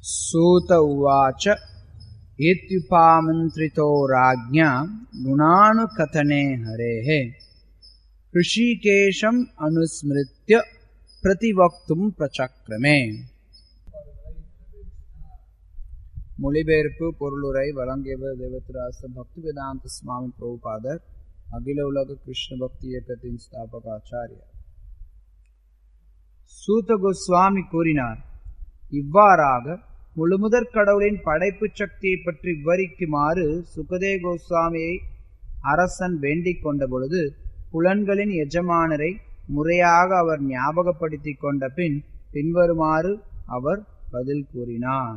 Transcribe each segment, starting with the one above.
सूत उवाच इत्युपामन्त्रितो राज्ञा गुणानुकथने हरेः ऋषिकेशम् अनुस्मृत्य प्रतिवक्तुं प्रचक्रमे மொழிபெயர்ப்பு பொருளுரை வழங்கியவர் தேவத்ராச பக்தி வேதாந்த சுவாமி பிரபுபாதர் அகில உலக கிருஷ்ண பக்தி இயக்கத்தின் ஸ்தாபக ஆச்சாரியார் சூத கோஸ்வாமி கூறினார் இவ்வாறாக முழுமுதற் கடவுளின் படைப்பு சக்தியை பற்றி விவரிக்குமாறு சுகதே கோஸ்வாமியை அரசன் வேண்டிக் கொண்ட பொழுது புலன்களின் எஜமானரை முறையாக அவர் ஞாபகப்படுத்திக் கொண்ட பின் பின்வருமாறு அவர் பதில் கூறினார்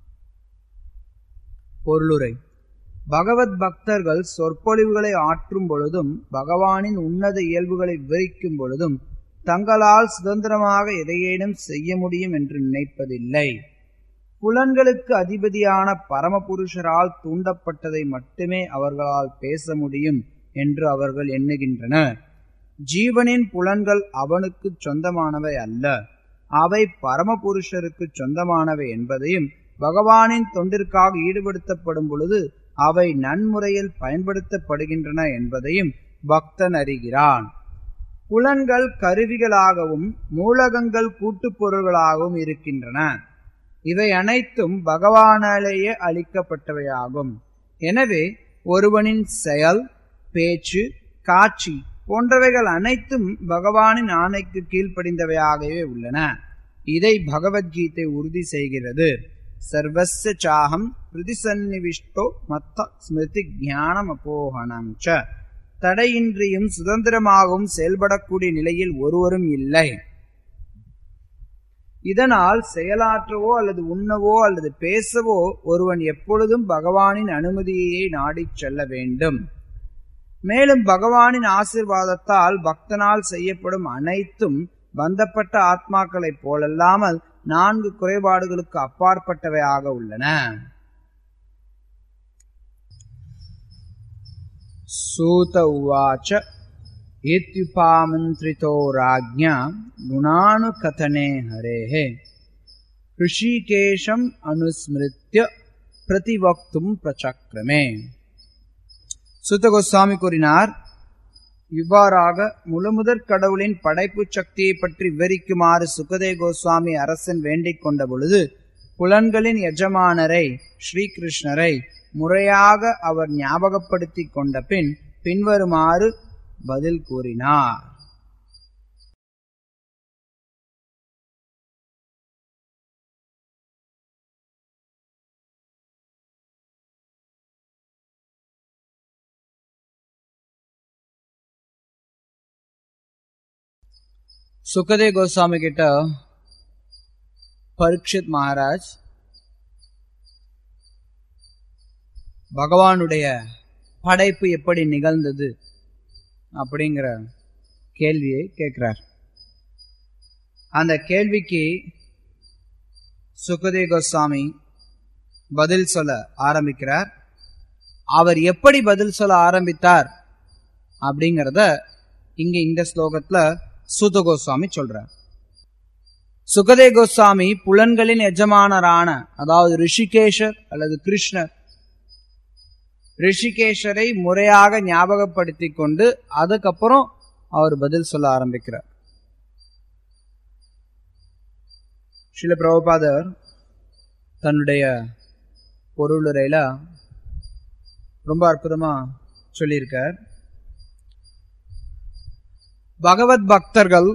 பொருளுரை பகவத் பக்தர்கள் சொற்பொழிவுகளை ஆற்றும் பொழுதும் பகவானின் உன்னத இயல்புகளை விவரிக்கும் பொழுதும் தங்களால் சுதந்திரமாக எதையேனும் செய்ய முடியும் என்று நினைப்பதில்லை புலன்களுக்கு அதிபதியான பரமபுருஷரால் தூண்டப்பட்டதை மட்டுமே அவர்களால் பேச முடியும் என்று அவர்கள் எண்ணுகின்றனர் ஜீவனின் புலன்கள் அவனுக்கு சொந்தமானவை அல்ல அவை பரமபுருஷருக்கு சொந்தமானவை என்பதையும் பகவானின் தொண்டிற்காக ஈடுபடுத்தப்படும் பொழுது அவை நன்முறையில் பயன்படுத்தப்படுகின்றன என்பதையும் பக்தன் அறிகிறான் புலன்கள் கருவிகளாகவும் மூலகங்கள் கூட்டுப் பொருள்களாகவும் இருக்கின்றன இவை அனைத்தும் பகவானாலேயே அளிக்கப்பட்டவையாகும் எனவே ஒருவனின் செயல் பேச்சு காட்சி போன்றவைகள் அனைத்தும் பகவானின் ஆணைக்கு கீழ்ப்படிந்தவையாகவே உள்ளன இதை பகவத்கீதை உறுதி செய்கிறது சர்வஸ்ய சாகம் பிரதிசன்னிவிஷ்டோ மத்த ஸ்மிருதி ஞானம் அப்போகணம் ச தடையின்றியும் சுதந்திரமாகவும் செயல்படக்கூடிய நிலையில் ஒருவரும் இல்லை இதனால் செயலாற்றவோ அல்லது உண்ணவோ அல்லது பேசவோ ஒருவன் எப்பொழுதும் பகவானின் அனுமதியை நாடிச் செல்ல வேண்டும் மேலும் பகவானின் ஆசிர்வாதத்தால் பக்தனால் செய்யப்படும் அனைத்தும் பந்தப்பட்ட ஆத்மாக்களைப் போலல்லாமல் நான்கு குறைபாடுகளுக்கு அப்பாற்பட்டவையாக உள்ளன சூத உவாச்ச इत्युपामन्त्रितो राज्ञा गुणानुकथने हरेः ऋषिकेशम् अनुस्मृत्य பிரதிவக்தும் பிரச்சக்கிரமே சுத்த கோஸ்வாமி கூறினார் இவ்வாறாக முழுமுதற் கடவுளின் படைப்பு சக்தியை பற்றி விவரிக்குமாறு சுகதே கோஸ்வாமி அரசன் வேண்டிக் கொண்ட பொழுது புலன்களின் எஜமானரை ஸ்ரீகிருஷ்ணரை முறையாக அவர் ஞாபகப்படுத்திக் கொண்ட பின் பின்வருமாறு பதில் கூறினார் சுகதே கோஸ்வாமி கிட்ட பரீட்சித் மகாராஜ் பகவானுடைய படைப்பு எப்படி நிகழ்ந்தது அப்படிங்கிற கேள்வியை கேட்கிறார் அந்த கேள்விக்கு சுகதே கோஸ்வாமி பதில் சொல்ல ஆரம்பிக்கிறார் அவர் எப்படி பதில் சொல்ல ஆரம்பித்தார் அப்படிங்கிறத இங்க இந்த ஸ்லோகத்துல சூத கோஸ்வாமி சொல்றார் சுகதே கோஸ்வாமி புலன்களின் எஜமானரான அதாவது ரிஷிகேஷர் அல்லது கிருஷ்ணர் ரிஷிகேஷரை முறையாக ஞாபகப்படுத்தி கொண்டு அதுக்கப்புறம் அவர் பதில் சொல்ல ஆரம்பிக்கிறார் சில பிரபுபாதர் தன்னுடைய பொருளுரையில ரொம்ப அற்புதமா சொல்லியிருக்கார் பகவத் பக்தர்கள்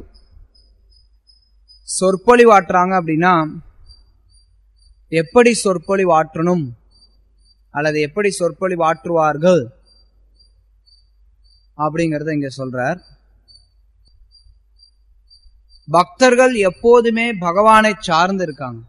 சொற்பொழிவாற்றுறாங்க அப்படின்னா எப்படி சொற்பொழிவாற்றணும் அல்லது எப்படி சொற்பொழிவாற்றுவார்கள் அப்படிங்கறத இங்க சொல்றார் பக்தர்கள் எப்போதுமே பகவானை சார்ந்து இருக்காங்க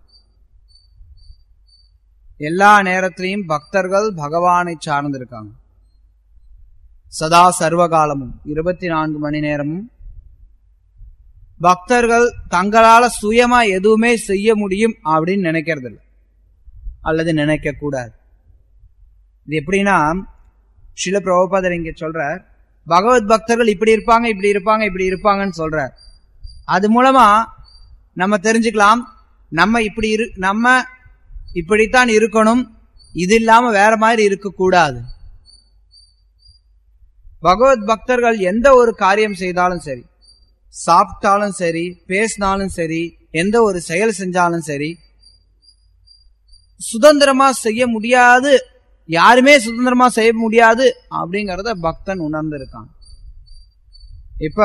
எல்லா நேரத்திலையும் பக்தர்கள் பகவானை சார்ந்து இருக்காங்க சதா சர்வகாலமும் இருபத்தி நான்கு மணி நேரமும் பக்தர்கள் தங்களால சுயமா எதுவுமே செய்ய முடியும் அப்படின்னு நினைக்கிறது இல்லை அல்லது நினைக்க கூடாது இது எப்படின்னா சில பிரபுபாதர் இங்க சொல்றார் பகவத் பக்தர்கள் இப்படி இருப்பாங்க இப்படி இருப்பாங்க இப்படி இருப்பாங்கன்னு சொல்றார் அது மூலமா நம்ம தெரிஞ்சுக்கலாம் நம்ம இப்படி இரு நம்ம இப்படித்தான் இருக்கணும் இது இல்லாம வேற மாதிரி இருக்கக்கூடாது பகவத் பக்தர்கள் எந்த ஒரு காரியம் செய்தாலும் சரி சாப்பிட்டாலும் சரி பேசினாலும் சரி எந்த ஒரு செயல் செஞ்சாலும் சரி சுதந்திரமா செய்ய முடியாது யாருமே சுதந்திரமா செய்ய முடியாது அப்படிங்கறத பக்தன் உணர்ந்திருக்கான் இப்ப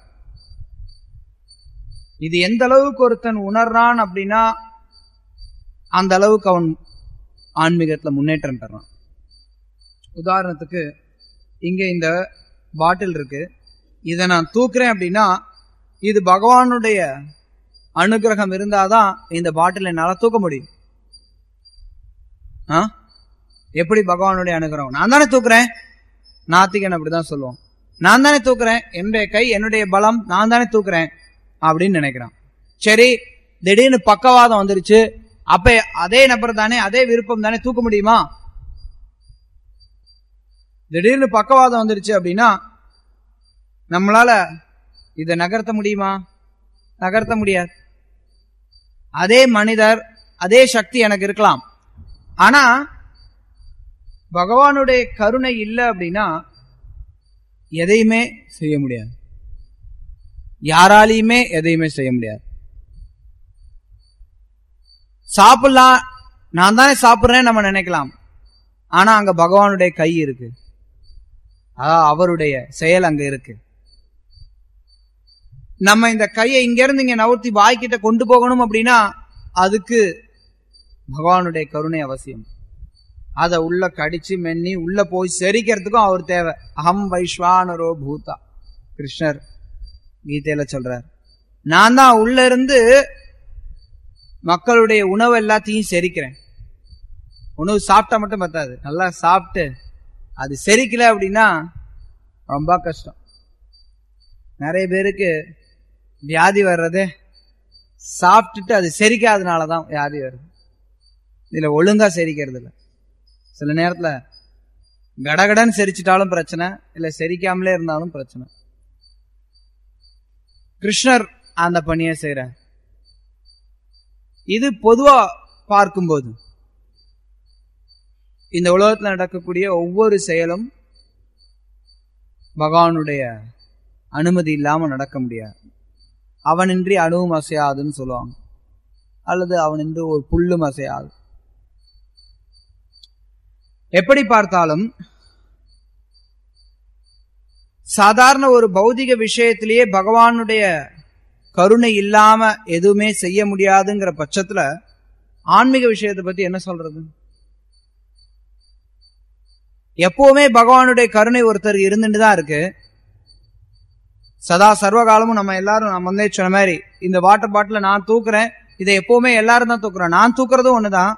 இது எந்த அளவுக்கு ஒருத்தன் உணர்றான் அப்படின்னா அந்த அளவுக்கு அவன் ஆன்மீகத்துல முன்னேற்றம் பெறான் உதாரணத்துக்கு இங்க இந்த பாட்டில் இருக்கு இதை நான் தூக்குறேன் அப்படின்னா இது பகவானுடைய அனுகிரகம் இருந்தாதான் இந்த பாட்டில் என்னால தூக்க முடியும் ஆ எப்படி பகவானுடைய அனுகிரகம் நான் தானே தூக்குறேன் நாத்திகன் அப்படிதான் சொல்லுவோம் நான் தானே தூக்குறேன் என்னுடைய கை என்னுடைய பலம் நான் தானே தூக்குறேன் அப்படின்னு நினைக்கிறான் சரி திடீர்னு பக்கவாதம் வந்துருச்சு அப்ப அதே நபர் தானே அதே விருப்பம் தானே தூக்க முடியுமா திடீர்னு பக்கவாதம் வந்துருச்சு அப்படின்னா நம்மளால இதை நகர்த்த முடியுமா நகர்த்த முடியாது அதே மனிதர் அதே சக்தி எனக்கு இருக்கலாம் ஆனா பகவானுடைய கருணை இல்லை அப்படின்னா எதையுமே செய்ய முடியாது யாராலையுமே எதையுமே செய்ய முடியாது சாப்பிடலாம் நான் தானே சாப்பிடுறேன் நம்ம நினைக்கலாம் ஆனா அங்க பகவானுடைய கை இருக்கு அதான் அவருடைய செயல் அங்க இருக்கு நம்ம இந்த கையை இங்க இருந்து இங்க நவுத்தி வாய்க்கிட்ட கொண்டு போகணும் அப்படின்னா அதுக்கு பகவானுடைய கருணை அவசியம் அதை உள்ள கடிச்சு மென்னி உள்ள போய் செரிக்கிறதுக்கும் அவர் தேவை அகம் வைஸ்வானரோ பூதா கிருஷ்ணர் கீதையில சொல்றார் நான் தான் உள்ள இருந்து மக்களுடைய உணவு எல்லாத்தையும் செரிக்கிறேன் உணவு சாப்பிட்டா மட்டும் பத்தாது நல்லா சாப்பிட்டு அது செரிக்கல அப்படின்னா ரொம்ப கஷ்டம் நிறைய பேருக்கு வியாதி வர்றதே சாப்பிட்டுட்டு அது செரிக்காதனால தான் வியாதி வருது இதுல ஒழுங்கா செரிக்கிறது இல்லை சில நேரத்துல கடகடன்னு செரிச்சிட்டாலும் பிரச்சனை இல்ல செரிக்காமலே இருந்தாலும் பிரச்சனை கிருஷ்ணர் அந்த பணியை செய்யறார் இது பொதுவா பார்க்கும்போது இந்த உலகத்துல நடக்கக்கூடிய ஒவ்வொரு செயலும் பகவானுடைய அனுமதி இல்லாம நடக்க முடியாது அவனின்றி அணுவும் அசையாதுன்னு சொல்லுவாங்க அல்லது அவனின்றி ஒரு புல்லும் அசையாது எப்படி பார்த்தாலும் சாதாரண ஒரு பௌதிக விஷயத்திலேயே பகவானுடைய கருணை இல்லாம எதுவுமே செய்ய முடியாதுங்கிற பட்சத்துல ஆன்மீக விஷயத்தை பத்தி என்ன சொல்றது எப்பவுமே பகவானுடைய கருணை ஒருத்தர் இருந்துட்டு தான் இருக்கு சதா சர்வகாலமும் நம்ம எல்லாரும் நம்ம வந்து சொன்ன மாதிரி இந்த வாட்டர் பாட்டில நான் தூக்குறேன் இதை எப்பவுமே எல்லாரும் தான் தூக்குறோம் நான் தூக்குறதும் ஒண்ணுதான்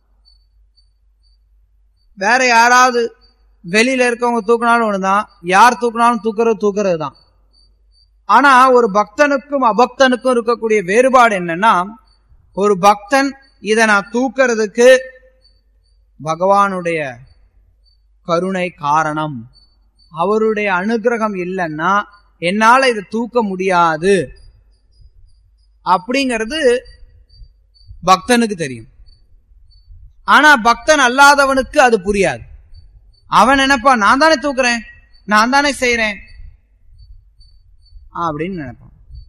வேற யாராவது வெளியில இருக்கவங்க தூக்குனாலும் ஒண்ணுதான் யார் தூக்குனாலும் தூக்குறது தூக்குறது தான் ஆனா ஒரு பக்தனுக்கும் அபக்தனுக்கும் இருக்கக்கூடிய வேறுபாடு என்னன்னா ஒரு பக்தன் இதை நான் தூக்குறதுக்கு பகவானுடைய கருணை காரணம் அவருடைய அனுகிரகம் இல்லைன்னா என்னால இதை தூக்க முடியாது அப்படிங்கிறது பக்தனுக்கு தெரியும் ஆனா பக்தன் அல்லாதவனுக்கு அது புரியாது அவன் நினைப்பா நான் தானே தூக்குறேன் நான் தானே செய்யறேன் அப்படின்னு நினைப்பான்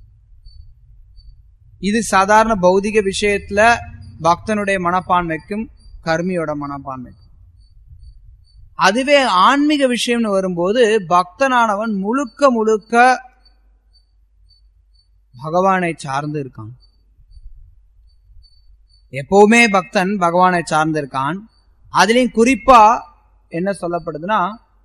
இது சாதாரண பௌதிக விஷயத்துல பக்தனுடைய மனப்பான்மைக்கும் கர்மியோட மனப்பான்மைக்கும் அதுவே ஆன்மீக விஷயம்னு வரும்போது பக்தனானவன் முழுக்க முழுக்க பகவானை சார்ந்து இருக்கான் எப்பவுமே பக்தன் பகவானை சார்ந்து இருக்கான் அதுலயும் குறிப்பா என்ன சொல்லப்படுதுன்னா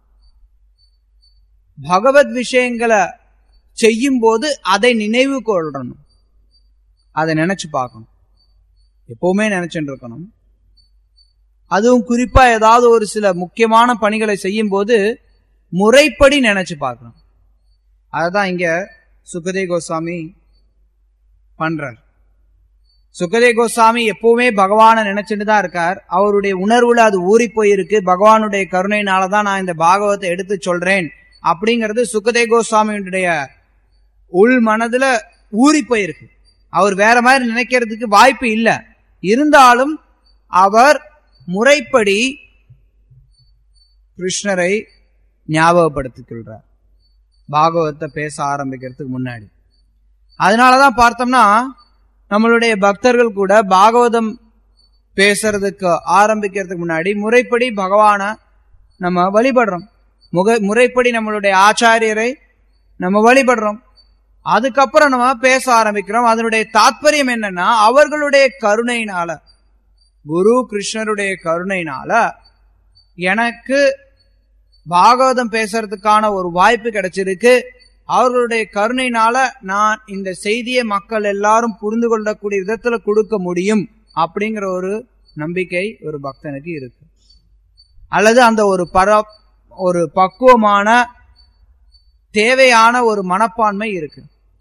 பகவத் விஷயங்களை செய்யும் போது அதை நினைவு கொள்ளணும் அதை நினைச்சு பார்க்கணும் எப்பவுமே நினைச்சுட்டு இருக்கணும் அதுவும் குறிப்பா ஏதாவது ஒரு சில முக்கியமான பணிகளை செய்யும் போது முறைப்படி நினைச்சு பார்க்கணும் அதுதான் இங்க சுகதே கோஸ்வாமி பண்றார் சுகதே கோஸ்வாமி எப்பவுமே பகவானை நினைச்சுட்டு தான் இருக்கார் அவருடைய உணர்வுல அது ஊறி போயிருக்கு பகவானுடைய கருணையினாலதான் நான் இந்த பாகவத்தை எடுத்து சொல்றேன் அப்படிங்கிறது சுகதே கோஸ்வாமியுடைய உள் மனதுல ஊறி போயிருக்கு அவர் வேற மாதிரி நினைக்கிறதுக்கு வாய்ப்பு இல்லை இருந்தாலும் அவர் முறைப்படி கிருஷ்ணரை ஞாபகப்படுத்திக் கொள்றார் பாகவத்தை பேச ஆரம்பிக்கிறதுக்கு முன்னாடி அதனாலதான் பார்த்தோம்னா நம்மளுடைய பக்தர்கள் கூட பாகவதம் பேசுறதுக்கு ஆரம்பிக்கிறதுக்கு முன்னாடி முறைப்படி பகவான நம்ம வழிபடுறோம் முக முறைப்படி நம்மளுடைய ஆச்சாரியரை நம்ம வழிபடுறோம் அதுக்கப்புறம் நம்ம பேச ஆரம்பிக்கிறோம் அதனுடைய தாத்பரியம் என்னன்னா அவர்களுடைய கருணையினால குரு கிருஷ்ணருடைய கருணையினால எனக்கு பாகவதம் பேசுறதுக்கான ஒரு வாய்ப்பு கிடைச்சிருக்கு அவர்களுடைய கருணையினால நான் இந்த செய்தியை மக்கள் எல்லாரும் புரிந்து கொள்ளக்கூடிய விதத்துல கொடுக்க முடியும் அப்படிங்கிற ஒரு நம்பிக்கை ஒரு பக்தனுக்கு இருக்கு அல்லது அந்த ஒரு பர ஒரு பக்குவமான தேவையான ஒரு மனப்பான்மை இருக்கு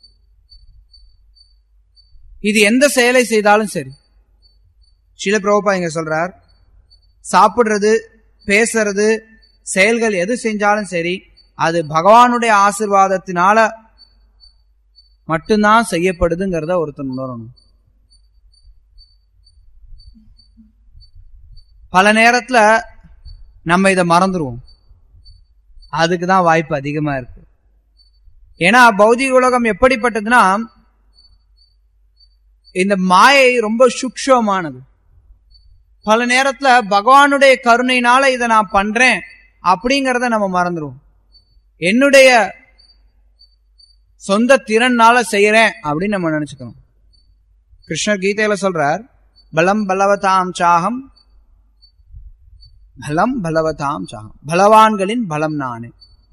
இது எந்த செயலை செய்தாலும் சரி சில பிரபுபா இங்க சொல்றார் சாப்பிடுறது பேசுறது செயல்கள் எது செஞ்சாலும் சரி அது பகவானுடைய ஆசிர்வாதத்தினால மட்டும்தான் செய்யப்படுதுங்கிறத ஒருத்தன் உணரணும் பல நேரத்துல நம்ம இதை மறந்துடுவோம் அதுக்கு தான் வாய்ப்பு அதிகமா இருக்கு ஏன்னா பௌதிக உலகம் எப்படிப்பட்டதுன்னா இந்த மாயை ரொம்ப சுக்ஷமானது பல நேரத்துல பகவானுடைய கருணையினால இதை நான் பண்றேன் அப்படிங்கறத நம்ம மறந்துடுவோம் என்னுடைய சொந்த திறனால செய்யறேன் அப்படின்னு நம்ம நினைச்சுக்கணும் கிருஷ்ணர் கீதையில சொல்றார் பலம் பலவதாம் சாகம் பலம் பலவதாம் சாகம் பலவான்களின் பலம் நானே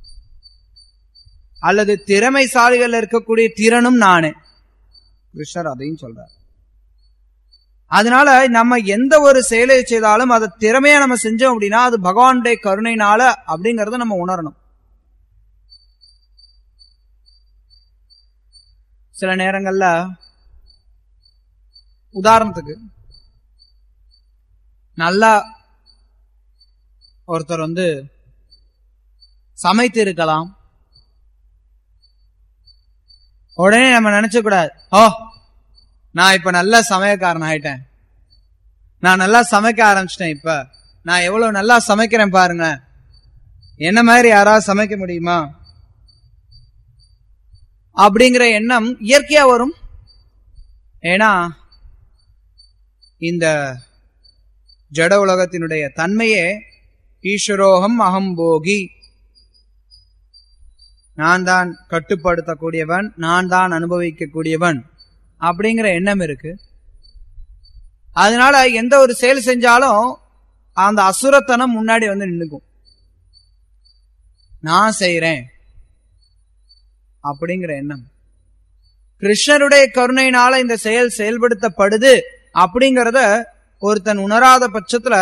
அல்லது திறமைசாலிகள் இருக்கக்கூடிய திறனும் நானே கிருஷ்ணர் அதையும் சொல்றார் அதனால நம்ம எந்த ஒரு செயலை செய்தாலும் அதை திறமையா நம்ம செஞ்சோம் அப்படின்னா அது பகவானுடைய கருணைனால அப்படிங்கறத நம்ம உணரணும் சில நேரங்கள்ல உதாரணத்துக்கு நல்லா ஒருத்தர் வந்து சமைத்து இருக்கலாம் உடனே நம்ம நினைச்ச கூடாது ஓ நான் இப்ப நல்ல சமயக்காரன் ஆயிட்டேன் நான் நல்லா சமைக்க ஆரம்பிச்சிட்டேன் இப்ப நான் எவ்வளவு நல்லா சமைக்கிறேன் பாருங்க என்ன மாதிரி யாராவது சமைக்க முடியுமா அப்படிங்கிற எண்ணம் இயற்கையா வரும் ஏன்னா இந்த ஜட உலகத்தினுடைய தன்மையே ஈஸ்வரோகம் அகம்போகி நான் தான் கட்டுப்படுத்தக்கூடியவன் நான் தான் அனுபவிக்கக்கூடியவன் அப்படிங்கிற எண்ணம் இருக்கு அதனால எந்த ஒரு செயல் செஞ்சாலும் அந்த அசுரத்தனம் முன்னாடி வந்து நின்னுக்கும் நான் செய்யறேன் அப்படிங்கிற எண்ணம் கிருஷ்ணருடைய கருணையினால இந்த செயல் செயல்படுத்தப்படுது அப்படிங்கறத ஒருத்தன் உணராத பட்சத்துல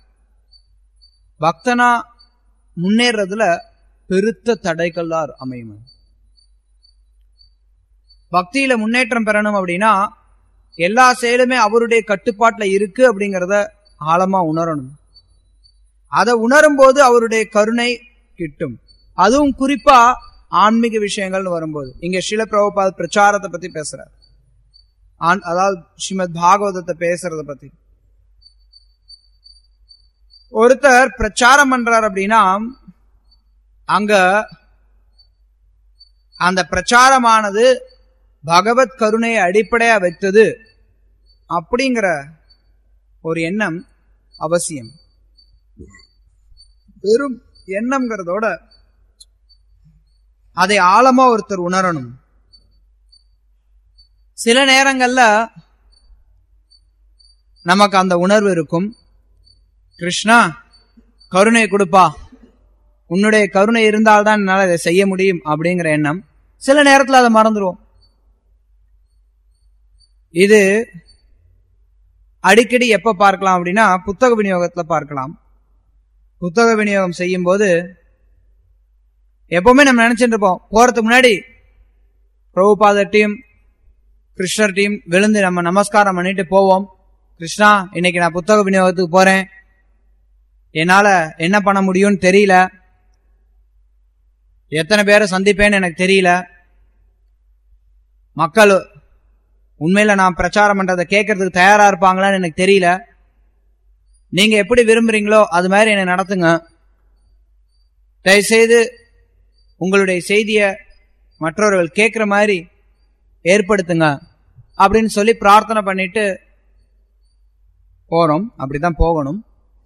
பக்தனா முன்னேறதுல பெருத்த தடைகள்லாம் அமையும் பக்தியில முன்னேற்றம் பெறணும் அப்படின்னா எல்லா செயலுமே அவருடைய கட்டுப்பாட்டுல இருக்கு அப்படிங்கறத ஆழமா உணரணும் அதை உணரும் போது அவருடைய கருணை கிட்டும் அதுவும் குறிப்பா ஆன்மீக விஷயங்கள்னு வரும்போது இங்க சில பிரபுபாத் பிரச்சாரத்தை பத்தி பேசுறார் ஆன்- அதாவது ஸ்ரீமத் பாகவதத்தை பேசுறத பத்தி ஒருத்தர் பிரச்சாரம் பண்றார் அப்படின்னா அங்க அந்த பிரச்சாரமானது பகவத் கருணையை அடிப்படையா வைத்தது அப்படிங்கிற ஒரு எண்ணம் அவசியம் வெறும் எண்ணம்ங்கிறதோட அதை ஆழமா ஒருத்தர் உணரணும் சில நேரங்கள்ல நமக்கு அந்த உணர்வு இருக்கும் கிருஷ்ணா கருணை கொடுப்பா உன்னுடைய கருணை இருந்தால்தான் என்னால் இதை செய்ய முடியும் அப்படிங்கிற எண்ணம் சில நேரத்தில் அதை மறந்துடுவோம் இது அடிக்கடி எப்ப பார்க்கலாம் அப்படின்னா புத்தக விநியோகத்துல பார்க்கலாம் புத்தக விநியோகம் செய்யும் போது எப்பவுமே நம்ம நினைச்சிட்டு இருப்போம் போறதுக்கு முன்னாடி பிரபுபாத டீம் கிருஷ்ணர் டீம் விழுந்து நம்ம நமஸ்காரம் பண்ணிட்டு போவோம் கிருஷ்ணா இன்னைக்கு நான் புத்தக விநியோகத்துக்கு போறேன் என்னால என்ன பண்ண முடியும்னு தெரியல எத்தனை பேரை சந்திப்பேன்னு எனக்கு தெரியல மக்கள் உண்மையில நான் பிரச்சாரம் பண்றதை கேட்கறதுக்கு தயாரா இருப்பாங்களான்னு எனக்கு தெரியல நீங்க எப்படி விரும்புறீங்களோ அது மாதிரி என்னை நடத்துங்க தயவுசெய்து உங்களுடைய செய்தியை மற்றவர்கள் கேட்குற மாதிரி ஏற்படுத்துங்க அப்படின்னு சொல்லி பிரார்த்தனை பண்ணிட்டு போறோம் அப்படிதான் போகணும்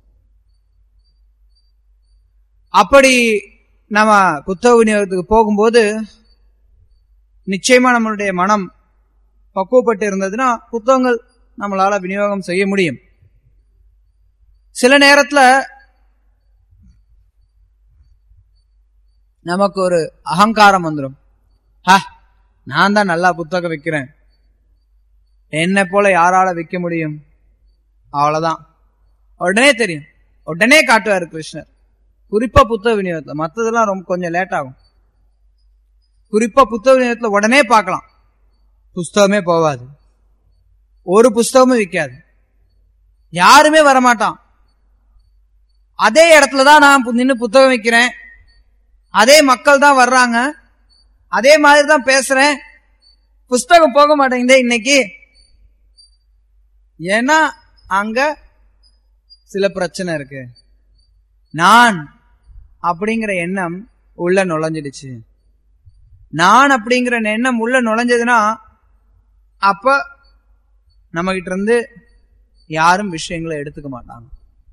அப்படி நம்ம புத்தக விநியோகத்துக்கு போகும்போது நிச்சயமா நம்மளுடைய மனம் பக்குவப்பட்டு இருந்ததுன்னா புத்தகங்கள் நம்மளால விநியோகம் செய்ய முடியும் சில நேரத்துல நமக்கு ஒரு அகங்காரம் வந்துடும் ஹ நான் தான் நல்லா புத்தகம் விற்கிறேன் என்னை போல யாரால விற்க முடியும் அவ்வளவுதான் உடனே தெரியும் உடனே காட்டுவார் கிருஷ்ணர் குறிப்பா புத்தக விநியோகத்துல மற்றதெல்லாம் ரொம்ப கொஞ்சம் லேட் ஆகும் குறிப்பா புத்தக விநியோகத்துல உடனே பார்க்கலாம் புஸ்தகமே போவாது ஒரு புஸ்தகமும் விற்காது யாருமே வரமாட்டான் அதே இடத்துல தான் நான் நின்று புத்தகம் வைக்கிறேன் அதே மக்கள் தான் வர்றாங்க அதே மாதிரி தான் பேசுறேன் புஸ்தகம் போக மாட்டேங்குதே இன்னைக்கு ஏன்னா அங்க சில பிரச்சனை இருக்கு நான் அப்படிங்கிற எண்ணம் உள்ள நுழைஞ்சிடுச்சு நான் அப்படிங்கிற எண்ணம் உள்ள நுழைஞ்சதுன்னா அப்ப நம்ம கிட்ட இருந்து யாரும் விஷயங்களை எடுத்துக்க மாட்டாங்க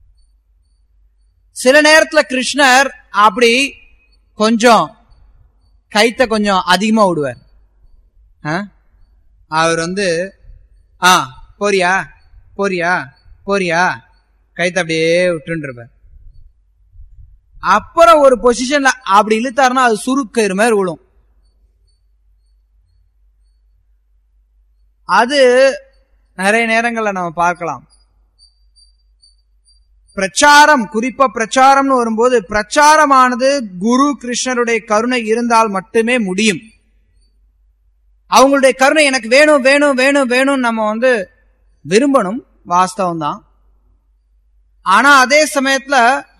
சில நேரத்துல கிருஷ்ணர் அப்படி கொஞ்சம் கைத்த கொஞ்சம் அதிகமா விடுவார் ஆ? அவர் வந்து ஆ போறியா போறியா போறியா கைத்த அப்படியே விட்டுருப்பார் அப்புறம் ஒரு பொசிஷன்ல அப்படி இழுத்தாருன்னா அது சுருக்கயிறு மாதிரி விழும் அது நிறைய நேரங்கள்ல நம்ம பார்க்கலாம் பிரச்சாரம் குறிப்பா பிரச்சாரம்னு வரும்போது பிரச்சாரமானது குரு கிருஷ்ணருடைய கருணை இருந்தால் மட்டுமே முடியும் அவங்களுடைய கருணை எனக்கு வேணும் வேணும் வேணும் வேணும் நம்ம வந்து விரும்பணும் வாஸ்தவம் தான் ஆனா அதே சமயத்துல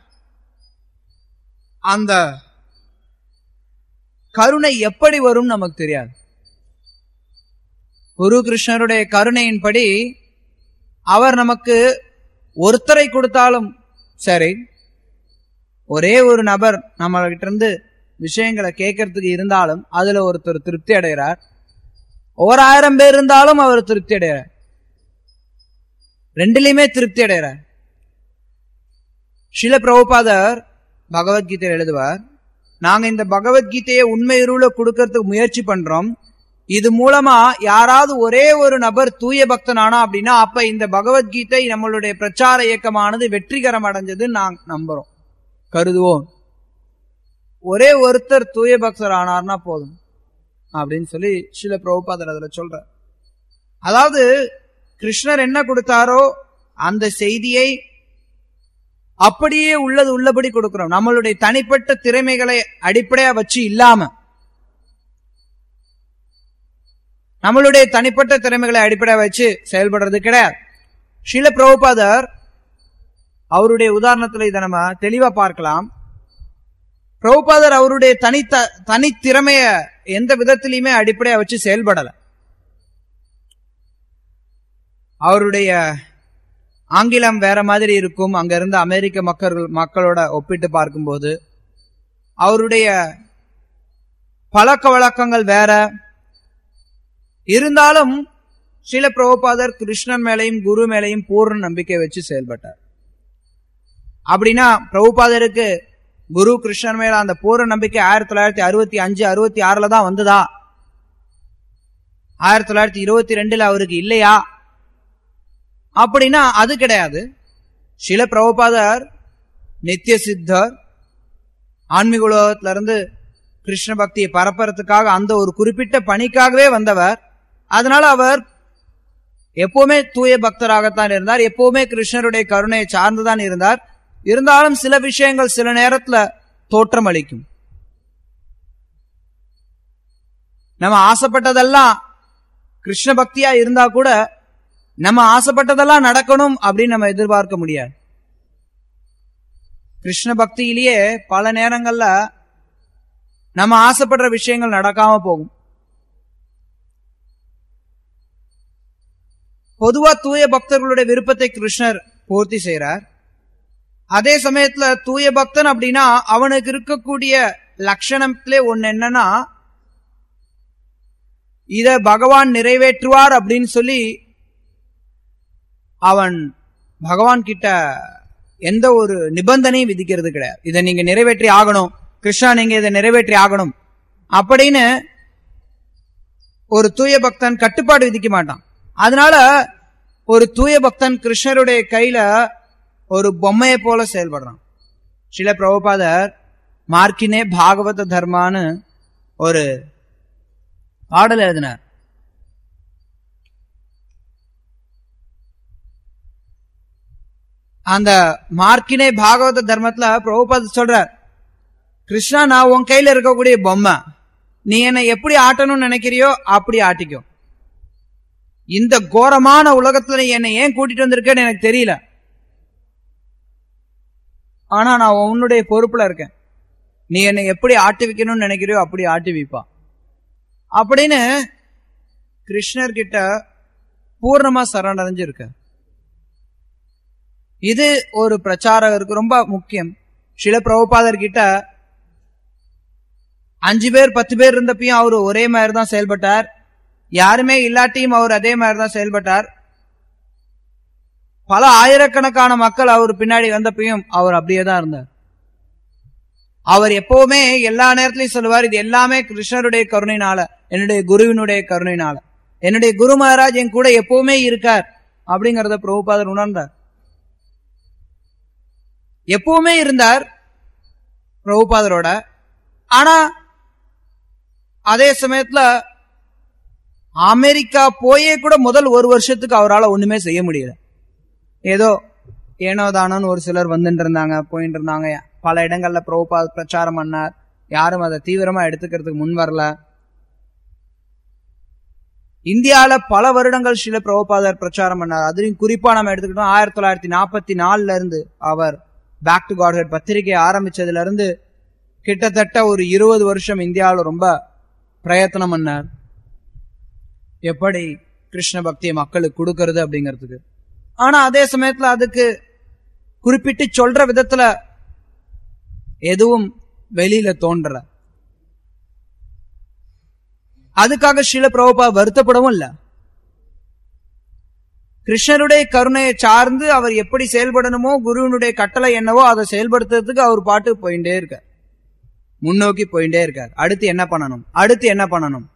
அந்த கருணை எப்படி வரும் நமக்கு தெரியாது குரு கிருஷ்ணருடைய கருணையின்படி அவர் நமக்கு ஒருத்தரை கொடுத்தாலும் சரி ஒரே ஒரு நபர் நம்மகிட்ட இருந்து விஷயங்களை கேட்கறதுக்கு இருந்தாலும் அதுல ஒருத்தர் திருப்தி அடைகிறார் ஓராயிரம் பேர் இருந்தாலும் அவர் திருப்தி அடைகிறார் ரெண்டுலயுமே திருப்தி அடைகிறார் சில பிரபுபாதர் பகவத்கீதை எழுதுவார் நாங்க இந்த பகவத்கீதையை உண்மை இருள கொடுக்கறதுக்கு முயற்சி பண்றோம் இது மூலமா யாராவது ஒரே ஒரு நபர் தூய பக்தன் ஆனா அப்படின்னா அப்ப இந்த பகவத்கீதை நம்மளுடைய பிரச்சார இயக்கமானது வெற்றிகரம் அடைஞ்சது நாங்க நம்புறோம் கருதுவோம் ஒரே ஒருத்தர் தூய பக்தர் ஆனார்னா போதும் அப்படின்னு சொல்லி சில பிரபுபாதர் அதுல சொல்ற அதாவது கிருஷ்ணர் என்ன கொடுத்தாரோ அந்த செய்தியை அப்படியே உள்ளது உள்ளபடி கொடுக்கிறோம் நம்மளுடைய தனிப்பட்ட திறமைகளை அடிப்படையா வச்சு இல்லாம நம்மளுடைய தனிப்பட்ட திறமைகளை அடிப்படையா வச்சு செயல்படுறது கிடையாது ஷீல பிரபுபாதர் அவருடைய உதாரணத்துல இதை நம்ம தெளிவா பார்க்கலாம் பிரபுபாதர் அவருடைய தனி தனித்திறமைய எந்த விதத்திலையுமே அடிப்படையா வச்சு செயல்படல அவருடைய ஆங்கிலம் வேற மாதிரி இருக்கும் அங்க இருந்த அமெரிக்க மக்கள் மக்களோட ஒப்பிட்டு பார்க்கும்போது அவருடைய பழக்க வழக்கங்கள் வேற இருந்தாலும் சில பிரபுபாதர் கிருஷ்ணன் மேலையும் குரு மேலையும் பூர்ண நம்பிக்கை வச்சு செயல்பட்டார் அப்படின்னா பிரபுபாதருக்கு குரு கிருஷ்ணன் மேல அந்த பூர்ண நம்பிக்கை ஆயிரத்தி தொள்ளாயிரத்தி அறுபத்தி அஞ்சு அறுபத்தி ஆறுல தான் வந்ததா ஆயிரத்தி தொள்ளாயிரத்தி இருபத்தி ரெண்டுல அவருக்கு இல்லையா அப்படின்னா அது கிடையாது சில பிரபுபாதர் நித்திய சித்தர் ஆன்மீக உலகத்துல இருந்து கிருஷ்ண பக்தியை பரப்புறதுக்காக அந்த ஒரு குறிப்பிட்ட பணிக்காகவே வந்தவர் அதனால அவர் எப்பவுமே தூய பக்தராகத்தான் இருந்தார் எப்பவுமே கிருஷ்ணருடைய கருணையை சார்ந்துதான் இருந்தார் இருந்தாலும் சில விஷயங்கள் சில நேரத்துல தோற்றம் அளிக்கும் நம்ம ஆசைப்பட்டதெல்லாம் கிருஷ்ண பக்தியா இருந்தா கூட நம்ம ஆசைப்பட்டதெல்லாம் நடக்கணும் அப்படின்னு நம்ம எதிர்பார்க்க முடியாது கிருஷ்ண பக்தியிலேயே பல நேரங்கள்ல நம்ம ஆசைப்படுற விஷயங்கள் நடக்காம போகும் பொதுவா தூய பக்தர்களுடைய விருப்பத்தை கிருஷ்ணர் பூர்த்தி செய்கிறார் அதே சமயத்துல தூய பக்தன் அப்படின்னா அவனுக்கு இருக்கக்கூடிய லட்சணத்திலே ஒண்ணு என்னன்னா இத பகவான் நிறைவேற்றுவார் அப்படின்னு சொல்லி அவன் பகவான் கிட்ட எந்த ஒரு நிபந்தனையும் விதிக்கிறது கிடையாது இதை நீங்க நிறைவேற்றி ஆகணும் கிருஷ்ணா நீங்க இதை நிறைவேற்றி ஆகணும் அப்படின்னு ஒரு தூய பக்தன் கட்டுப்பாடு விதிக்க மாட்டான் அதனால ஒரு தூய பக்தன் கிருஷ்ணருடைய கையில ஒரு பொம்மையை போல செயல்படுறான் சில பிரபுபாதர் மார்க்கினே பாகவத தர்மான்னு ஒரு பாடல் எழுதினார் அந்த மார்க்கினே பாகவத தர்மத்துல பிரபுபாத சொல்றார் கிருஷ்ணா நான் உன் கையில இருக்கக்கூடிய பொம்மை நீ என்னை எப்படி ஆட்டணும்னு நினைக்கிறியோ அப்படி ஆட்டிக்கோ இந்த கோரமான உலகத்துல நீ என்னை ஏன் கூட்டிட்டு வந்திருக்கேன்னு எனக்கு தெரியல ஆனா நான் உன்னுடைய பொறுப்புல இருக்கேன் நீ என்னை எப்படி ஆட்டி வைக்கணும்னு நினைக்கிறியோ அப்படி ஆட்டி வைப்பா அப்படின்னு கிருஷ்ணர் கிட்ட பூர்ணமா சரணடைஞ்சிருக்க இது ஒரு பிரச்சாரகருக்கு ரொம்ப முக்கியம் சில பிரபுபாதர் கிட்ட அஞ்சு பேர் பத்து பேர் இருந்தப்பையும் அவர் ஒரே மாதிரி தான் செயல்பட்டார் யாருமே இல்லாட்டியும் அவர் அதே மாதிரி தான் செயல்பட்டார் பல ஆயிரக்கணக்கான மக்கள் அவர் பின்னாடி வந்தப்பையும் அவர் அப்படியே தான் இருந்தார் அவர் எப்பவுமே எல்லா நேரத்திலையும் சொல்லுவார் இது எல்லாமே கிருஷ்ணருடைய கருணைனால என்னுடைய குருவினுடைய கருணைனால என்னுடைய குரு மகாராஜ் என் கூட எப்பவுமே இருக்கார் அப்படிங்கறத பிரபுபாதர் உணர்ந்தார் எப்பவுமே இருந்தார் பிரபுபாதரோட ஆனா அதே சமயத்துல அமெரிக்கா போயே கூட முதல் ஒரு வருஷத்துக்கு அவரால் ஒண்ணுமே செய்ய முடியல ஏதோ ஏனோ தானோன்னு ஒரு சிலர் வந்துட்டு இருந்தாங்க போயிட்டு இருந்தாங்க பல இடங்கள்ல பிரபுபா பிரச்சாரம் பண்ணார் யாரும் அதை தீவிரமா எடுத்துக்கிறதுக்கு முன் வரல இந்தியால பல வருடங்கள் சில பிரபுபாதர் பிரச்சாரம் பண்ணார் அதுலயும் குறிப்பா நம்ம எடுத்துக்கிட்டோம் ஆயிரத்தி தொள்ளாயிரத்தி நாற்பத்தி நாலுல இருந்து அவர் பேக் டு காட்ஹெட் பத்திரிகை ஆரம்பிச்சதுல இருந்து கிட்டத்தட்ட ஒரு இருபது வருஷம் இந்தியாவில் ரொம்ப பிரயத்தனம் பண்ணார் எப்படி கிருஷ்ண பக்தியை மக்களுக்கு கொடுக்கறது அப்படிங்கிறதுக்கு ஆனா அதே சமயத்துல அதுக்கு குறிப்பிட்டு சொல்ற விதத்துல எதுவும் வெளியில தோன்றல அதுக்காக ஸ்ரீல பிரபுபா வருத்தப்படவும் இல்ல கிருஷ்ணருடைய கருணையை சார்ந்து அவர் எப்படி செயல்படணுமோ குருவினுடைய கட்டளை என்னவோ அதை செயல்படுத்துறதுக்கு அவர் பாட்டு போயிட்டே இருக்கார் முன்னோக்கி போயிட்டே இருக்கார் அடுத்து என்ன பண்ணணும் அடுத்து என்ன பண்ணணும்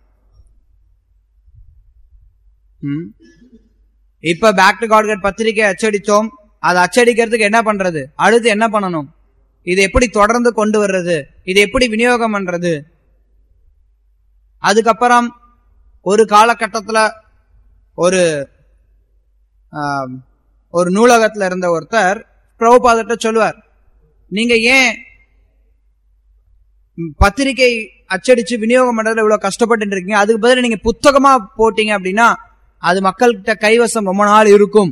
ம். இப்ப பேக் டு காட்கட் பத்திரிகை அச்சடித்தோம் அதை அச்சடிக்கிறதுக்கு என்ன பண்றது அடுத்து என்ன பண்ணணும் இது எப்படி தொடர்ந்து கொண்டு வர்றது இது எப்படி விநியோகம் பண்றது அதுக்கப்புறம் ஒரு காலகட்டத்துல ஒரு ஆம், ஒரு நூலகத்துல இருந்த ஒருத்தர் பிரபுபாதர்கிட்ட சொல்லுவார் நீங்க ஏன் ம், பத்திரிகை அச்சடிச்சு விநியோகம் பண்றதுல இவ்வளவு கஷ்டப்பட்டு இருக்கீங்க அதுக்கு பதிலா நீங்க புத்தகமா போட்டீங்க அப்படின்னா அது மக்கள்கிட்ட கைவசம் ரொம்ப நாள் இருக்கும்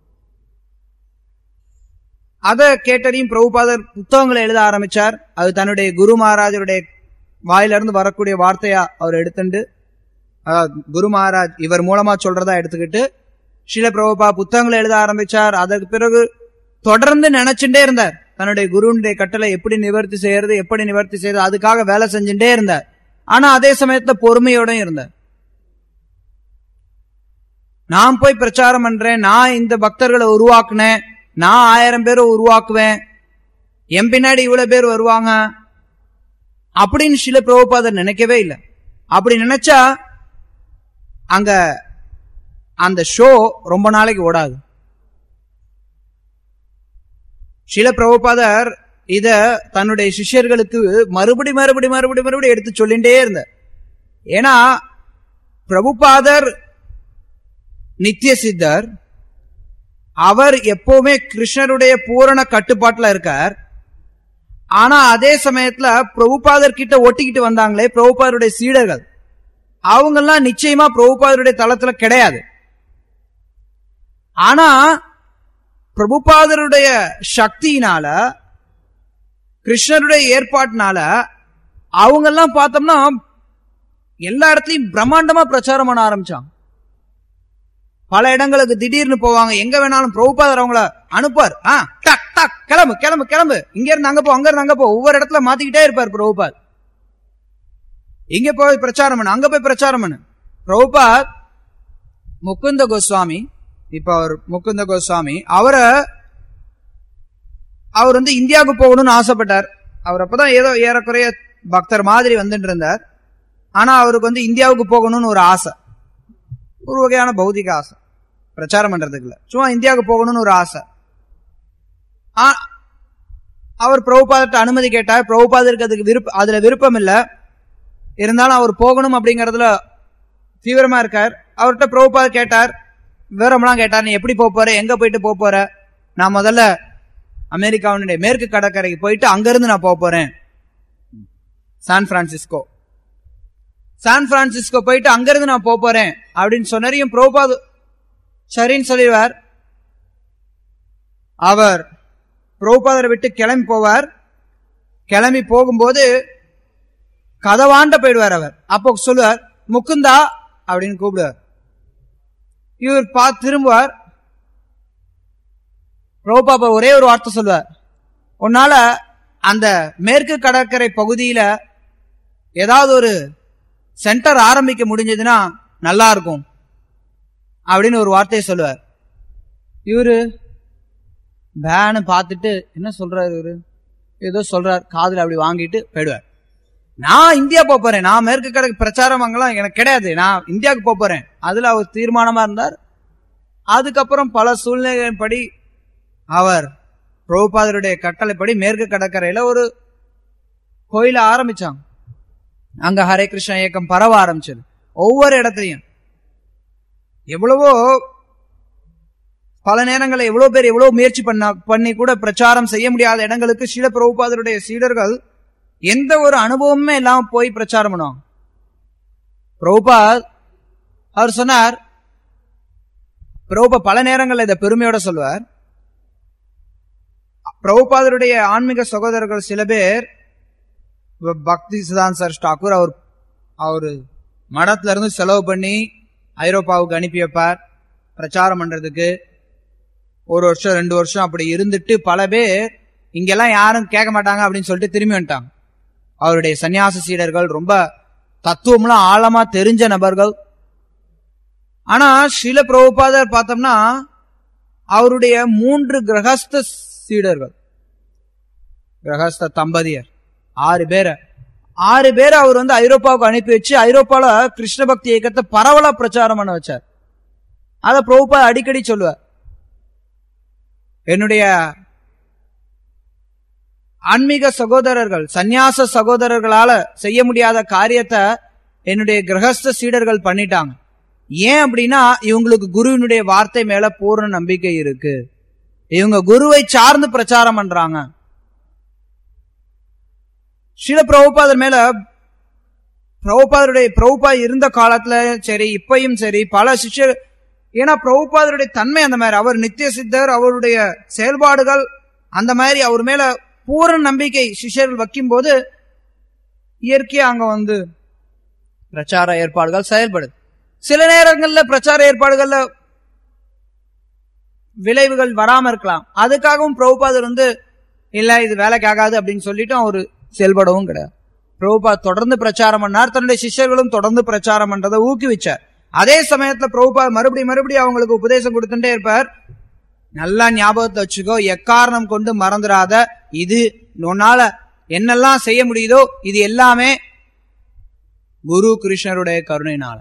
அதை கேட்டறியும் பிரபுபாதர் புத்தகங்களை எழுத ஆரம்பிச்சார் அது தன்னுடைய குரு மகாராஜருடைய வாயிலிருந்து வரக்கூடிய வார்த்தையா அவர் எடுத்துண்டு அதாவது குரு மகாராஜ் இவர் மூலமா சொல்றதா எடுத்துக்கிட்டு ஸ்ரீல பிரபுபா புத்தகங்களை எழுத ஆரம்பிச்சார் அதற்கு பிறகு தொடர்ந்து நினைச்சுட்டே இருந்தார் தன்னுடைய குருனுடைய கட்டளை எப்படி நிவர்த்தி செய்யறது எப்படி நிவர்த்தி செய்யறது அதுக்காக வேலை செஞ்சுட்டே இருந்தார் ஆனா அதே சமயத்துல பொறுமையோட இருந்தார் நான் போய் பிரச்சாரம் பண்றேன் நான் இந்த பக்தர்களை உருவாக்குனேன் நான் ஆயிரம் பேரை உருவாக்குவேன் என் பின்னாடி இவ்வளவு பேர் வருவாங்க அப்படின்னு சில பிரபுபாதர் நினைக்கவே இல்லை அப்படி நினைச்சா அங்க அந்த ஷோ ரொம்ப நாளைக்கு ஓடாது சில பிரபுபாதர் இத தன்னுடைய சிஷ்யர்களுக்கு மறுபடி மறுபடி மறுபடி மறுபடி எடுத்து சொல்லிட்டே இருந்தார் ஏன்னா பிரபுபாதர் நித்திய சித்தர் அவர் எப்பவுமே கிருஷ்ணருடைய பூரண கட்டுப்பாட்டுல இருக்கார் ஆனா அதே சமயத்துல பிரபுபாதர் கிட்ட ஒட்டிக்கிட்டு வந்தாங்களே பிரபுபாதருடைய சீடர்கள் அவங்கெல்லாம் நிச்சயமா பிரபுபாதருடைய தளத்துல கிடையாது ஆனா பிரபுபாதருடைய சக்தியினால கிருஷ்ணருடைய ஏற்பாட்டினால அவங்கெல்லாம் பார்த்தோம்னா எல்லா இடத்துலயும் பிரம்மாண்டமா பிரச்சாரம் பண்ண ஆரம்பிச்சாங்க பல இடங்களுக்கு திடீர்னு போவாங்க எங்க வேணாலும் பிரபுபாதர் அவங்கள அனுப்புவார் ஆ டக் டக் கிளம்பு கிளம்பு கிளம்பு இங்க இருந்து அங்க போ அங்க இருந்து அங்க போ ஒவ்வொரு இடத்துல மாத்திக்கிட்டே இருப்பார் பிரபுபாத் இங்க போய் பிரச்சாரம் பண்ணு அங்க போய் பிரச்சாரம் பண்ணு பிரபுபாத் முகுந்த கோஸ்வாமி இப்ப அவர் முகுந்த கோஸ்வாமி அவரை அவர் வந்து இந்தியாவுக்கு போகணும்னு ஆசைப்பட்டார் அவர் அப்பதான் ஏதோ ஏறக்குறைய பக்தர் மாதிரி வந்துட்டு இருந்தார் ஆனா அவருக்கு வந்து இந்தியாவுக்கு போகணும்னு ஒரு ஆசை ஒரு வகையான பௌதிக ஆசை பிரச்சாரம் பண்றதுக்கு இல்ல சும்மா இந்தியாவுக்கு போகணும்னு ஒரு ஆசை ஆ- அவர் பிரபுபாதத்தை அனுமதி கேட்டார் பிரபுபாதருக்கு அதுக்கு விருப்பம் அதுல விருப்பம் இல்ல இருந்தாலும் அவர் போகணும் அப்படிங்கறதுல தீவிரமா இருக்கார் அவர்கிட்ட பிரபுபாத கேட்டார் விவரம்லாம் கேட்டார் நீ எப்படி போக போற எங்க போயிட்டு போக போற நான் முதல்ல அமெரிக்காவினுடைய மேற்கு கடற்கரைக்கு போயிட்டு அங்கிருந்து நான் போக போறேன் சான் பிரான்சிஸ்கோ சான் பிரான்சிஸ்கோ போயிட்டு அங்கிருந்து நான் போக போறேன் அப்படின்னு சொன்னரையும் பிரபுபாத் சரின்னு சொல்லிடுவார் அவர் பிரபுபாதரை விட்டு கிளம்பி போவார் கிளம்பி போகும்போது கதவாண்ட போயிடுவார் அவர் அப்போ சொல்லுவார் முகுந்தா அப்படின்னு கூப்பிடுவார் இவர் பார்த்து திரும்புவார் பிரபுபாபா ஒரே ஒரு வார்த்தை சொல்லுவார் உன்னால அந்த மேற்கு கடற்கரை பகுதியில ஏதாவது ஒரு சென்டர் ஆரம்பிக்க முடிஞ்சதுன்னா நல்லா இருக்கும் அப்படின்னு ஒரு வார்த்தையை சொல்லுவார் இவரு பேனு பார்த்துட்டு என்ன சொல்றாரு இவரு ஏதோ சொல்றார் காதுல அப்படி வாங்கிட்டு போயிடுவார் நான் இந்தியா போப் போறேன் நான் மேற்கு கடற்கு பிரச்சாரம் அங்கெல்லாம் எனக்கு கிடையாது நான் இந்தியாவுக்கு போப் போறேன் அதுல அவர் தீர்மானமா இருந்தார் அதுக்கப்புறம் பல சூழ்நிலைகளின்படி அவர் பிரபுபாதருடைய கட்டளைப்படி மேற்கு கடற்கரையில ஒரு கோயில ஆரம்பிச்சாங்க அங்க ஹரே கிருஷ்ண இயக்கம் பரவ ஆரம்பிச்சது ஒவ்வொரு இடத்துலயும் எவ்வளவோ பல நேரங்களில் எவ்வளவு பேர் எவ்வளவு முயற்சி பண்ண பண்ணி கூட பிரச்சாரம் செய்ய முடியாத இடங்களுக்கு ஸ்ரீல பிரபுபாதருடைய சீடர்கள் எந்த ஒரு அனுபவமுமே இல்லாம போய் பிரச்சாரம் பண்ணுவாங்க பிரபுபாத் அவர் சொன்னார் பிரபுபா பல நேரங்களில் இதை பெருமையோட சொல்லுவார் பிரபுபாதருடைய ஆன்மீக சகோதரர்கள் சில பேர் ப- பக்தி சிதான் சர் டாக்கூர் அவர் அவர் மடத்துல இருந்து செலவு பண்ணி ஐரோப்பாவுக்கு அனுப்பி வைப்பார் பிரச்சாரம் பண்றதுக்கு ஒரு வருஷம் ரெண்டு வருஷம் அப்படி இருந்துட்டு பல பேர் இங்கெல்லாம் யாரும் கேட்க மாட்டாங்க அப்படின்னு சொல்லிட்டு திரும்பி வந்துட்டாங்க அவருடைய சன்னியாச சீடர்கள் ரொம்ப தத்துவம்லாம் ஆழமா தெரிஞ்ச நபர்கள் ஆனா ஸ்ரீல பிரபுபாதர் பார்த்தோம்னா அவருடைய மூன்று கிரகஸ்த சீடர்கள் கிரகஸ்த தம்பதியர் ஆறு பேரை ஆறு பேரை அவர் வந்து ஐரோப்பாவுக்கு அனுப்பி வச்சு ஐரோப்பால கிருஷ்ண பக்தி இயக்கத்தை பரவலா பிரச்சாரம் பண்ண வச்சார் அத பிரபுபா அடிக்கடி சொல்லுவார் என்னுடைய ஆன்மீக சகோதரர்கள் சந்நியாச சகோதரர்களால செய்ய முடியாத காரியத்தை என்னுடைய கிரகஸ்த சீடர்கள் பண்ணிட்டாங்க ஏன் அப்படின்னா இவங்களுக்கு குருவினுடைய வார்த்தை மேல பூர்ண நம்பிக்கை இருக்கு இவங்க குருவை சார்ந்து பிரச்சாரம் பண்றாங்க ஸ்ரீல பிரபுபாதர் மேல பிரபுபாதருடைய பிரபுபா இருந்த காலத்துல சரி இப்பயும் சரி பல சிஷ்யர் ஏன்னா பிரபுபாதருடைய தன்மை அந்த மாதிரி அவர் நித்திய சித்தர் அவருடைய செயல்பாடுகள் அந்த மாதிரி அவர் மேல பூரண நம்பிக்கை சிஷ்யர்கள் வைக்கும்போது இயற்கையா அங்க வந்து பிரச்சார ஏற்பாடுகள் செயல்படுது சில நேரங்கள்ல பிரச்சார ஏற்பாடுகள்ல விளைவுகள் வராம இருக்கலாம் அதுக்காகவும் பிரபுபாதர் வந்து இல்ல இது வேலைக்கு ஆகாது அப்படின்னு சொல்லிட்டு அவரு செயல்படவும் கிடையாது பிரபுபாத் தொடர்ந்து பிரச்சாரம் பண்ணார் தன்னுடைய சிஷ்யர்களும் தொடர்ந்து பிரச்சாரம் பண்றதை ஊக்குவிச்சார் அதே சமயத்துல பிரபுபாத் மறுபடியும் மறுபடியும் அவங்களுக்கு உபதேசம் கொடுத்துட்டே இருப்பார் நல்லா ஞாபகத்தை வச்சுக்கோ எக்காரணம் கொண்டு மறந்துடாத இது உன்னால என்னெல்லாம் செய்ய முடியுதோ இது எல்லாமே குரு கிருஷ்ணருடைய கருணையினால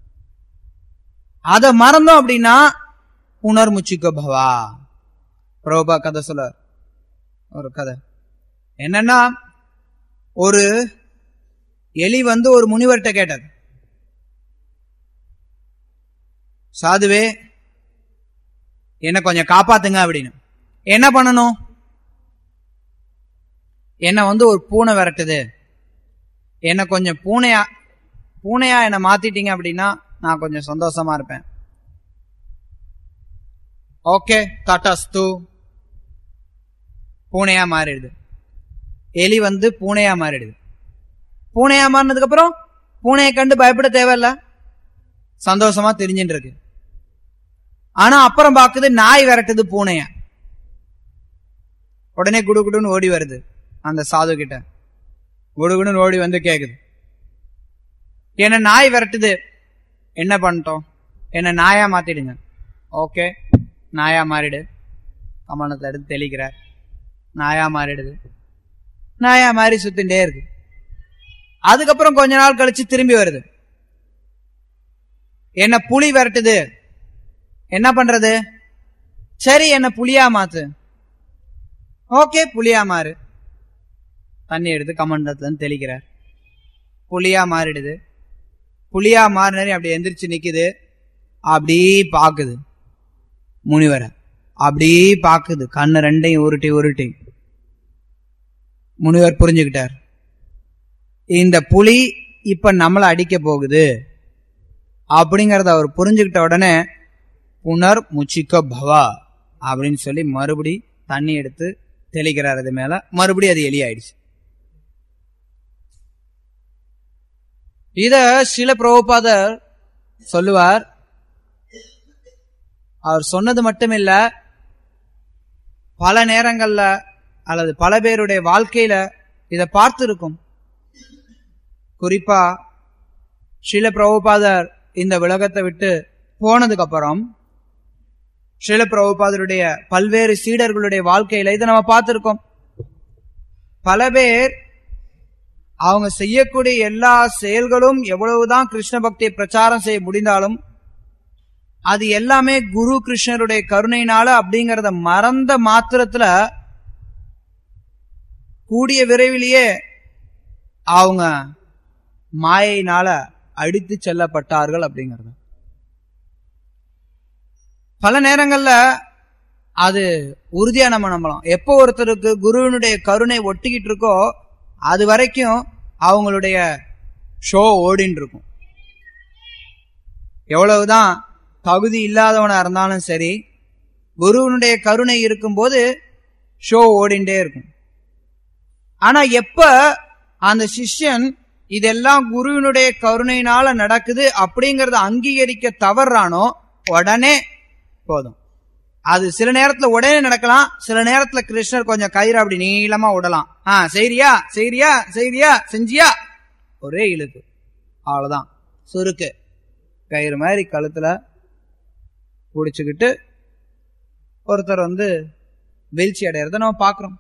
அத மறந்தோம் அப்படின்னா புனர்முச்சிக்க பவா பிரபா கதை சொல்ல ஒரு கதை என்னன்னா ஒரு எலி வந்து ஒரு முனிவர்கிட்ட கேட்டது சாதுவே என்ன கொஞ்சம் காப்பாத்துங்க அப்படின்னு என்ன பண்ணணும் என்ன வந்து ஒரு பூனை விரட்டுது என்ன கொஞ்சம் பூனையா பூனையா என்ன மாத்திட்டீங்க அப்படின்னா நான் கொஞ்சம் சந்தோஷமா இருப்பேன் ஓகே தட்டஸ்து பூனையா மாறிடுது எலி வந்து பூனையா மாறிடுது பூனையா மாறினதுக்கு அப்புறம் பூனையை கண்டு பயப்பட தேவையில்ல சந்தோஷமா தெரிஞ்சுட்டு இருக்கு ஆனா அப்புறம் பாக்குது நாய் விரட்டுது பூனைய உடனே குடுகுடுன்னு ஓடி வருது அந்த சாது கிட்ட குடுகுடுன்னு ஓடி வந்து கேக்குது என்ன நாய் விரட்டுது என்ன பண்ணிட்டோம் என்ன நாயா மாத்திடுங்க ஓகே நாயா மாறிடு கமனத்தை எடுத்து தெளிக்கிறார் நாயா மாறிடுது நாயா மாறி சுத்தின்டே இருக்கு அதுக்கப்புறம் கொஞ்ச நாள் கழிச்சு திரும்பி வருது என்ன புலி விரட்டுது என்ன பண்றது சரி என்ன புலியா மாத்து ஓகே புலியா மாறு தண்ணி எடுத்து கமண்டத்துல இருந்து தெளிக்கிறார் புலியா மாறிடுது புலியா மாறினே அப்படி எந்திரிச்சு நிக்குது அப்படி பாக்குது முனிவரை அப்படி பாக்குது கண்ணு ரெண்டையும் உருட்டி உருட்டி முனிவர் புரிஞ்சுக்கிட்டார் இந்த புலி இப்ப நம்மளை அடிக்க போகுது அப்படிங்கறத அவர் புரிஞ்சுக்கிட்ட உடனே புனர் முச்சிக்க பவா அப்படின்னு சொல்லி மறுபடி தண்ணி எடுத்து தெளிக்கிறார் அது மேல மறுபடி அது எலி ஆயிடுச்சு இத சில பிரபுபாதர் சொல்லுவார் அவர் சொன்னது மட்டுமில்ல பல நேரங்கள்ல அல்லது பல பேருடைய வாழ்க்கையில இத பார்த்திருக்கும் குறிப்பா ஸ்ரீல பிரபுபாதர் இந்த உலகத்தை விட்டு போனதுக்கு அப்புறம் ஸ்ரீல பிரபுபாதருடைய பல்வேறு சீடர்களுடைய வாழ்க்கையில இதை நம்ம பார்த்திருக்கோம் பல பேர் அவங்க செய்யக்கூடிய எல்லா செயல்களும் எவ்வளவுதான் கிருஷ்ண பக்தியை பிரச்சாரம் செய்ய முடிந்தாலும் அது எல்லாமே குரு கிருஷ்ணருடைய கருணையினால அப்படிங்கறத மறந்த மாத்திரத்துல கூடிய விரைவிலேயே அவங்க மாயினால அடித்து செல்லப்பட்டார்கள் அப்படிங்கறது பல நேரங்கள்ல அது உறுதியா நம்ம நம்பலாம் எப்போ ஒருத்தருக்கு குருவினுடைய கருணை ஒட்டிக்கிட்டு இருக்கோ அது வரைக்கும் அவங்களுடைய ஷோ ஓடின்னு இருக்கும் எவ்வளவுதான் தகுதி இல்லாதவனா இருந்தாலும் சரி குருவனுடைய கருணை இருக்கும்போது ஷோ ஓடிண்டே இருக்கும் ஆனா எப்ப அந்த சிஷ்யன் இதெல்லாம் குருவினுடைய கருணையினால நடக்குது அப்படிங்கறத அங்கீகரிக்க தவறானோ உடனே போதும் அது சில நேரத்துல உடனே நடக்கலாம் சில நேரத்துல கிருஷ்ணர் கொஞ்சம் கயிறு அப்படி நீளமா விடலாம் ஆ செய்றியா செய்றியா செய்றியா செஞ்சியா ஒரே இழுப்பு அவ்வளவுதான் சுருக்கு கயிறு மாதிரி கழுத்துல பிடிச்சுக்கிட்டு ஒருத்தர் வந்து வீழ்ச்சி அடையறத நம்ம பார்க்கிறோம்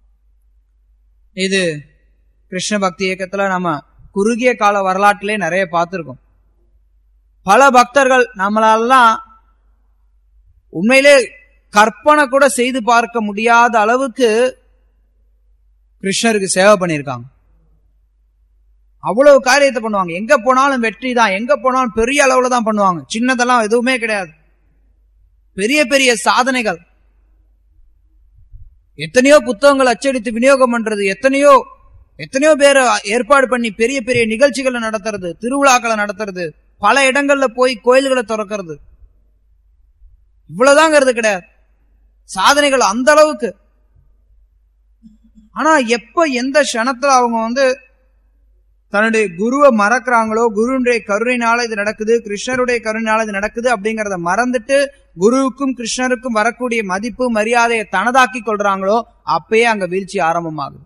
இது கிருஷ்ண பக்தி இயக்கத்துல நம்ம குறுகிய கால வரலாற்றிலே நிறைய பார்த்திருக்கோம் பல பக்தர்கள் நம்மளாலாம் உண்மையிலே கற்பனை கூட செய்து பார்க்க முடியாத அளவுக்கு கிருஷ்ணருக்கு சேவை பண்ணியிருக்காங்க அவ்வளவு காரியத்தை பண்ணுவாங்க எங்க போனாலும் வெற்றி தான் எங்க போனாலும் பெரிய அளவுல தான் பண்ணுவாங்க சின்னதெல்லாம் எதுவுமே கிடையாது பெரிய பெரிய சாதனைகள் எத்தனையோ புத்தகங்கள் அச்சடித்து விநியோகம் பண்றது எத்தனையோ எத்தனையோ பேரை ஏற்பாடு பண்ணி பெரிய பெரிய நிகழ்ச்சிகளை நடத்துறது திருவிழாக்களை நடத்துறது பல இடங்கள்ல போய் கோயில்களை திறக்கிறது இவ்வளவுதாங்கிறது கிடையாது சாதனைகள் அந்த அளவுக்கு ஆனா எப்ப எந்த க்ஷணத்துல அவங்க வந்து தன்னுடைய குருவை மறக்கிறாங்களோ குருனுடைய கருணைனால இது நடக்குது கிருஷ்ணருடைய கருணைனால இது நடக்குது அப்படிங்கறத மறந்துட்டு குருவுக்கும் கிருஷ்ணருக்கும் வரக்கூடிய மதிப்பு மரியாதையை தனதாக்கி கொள்றாங்களோ அப்பயே அங்க வீழ்ச்சி ஆரம்பமாகுது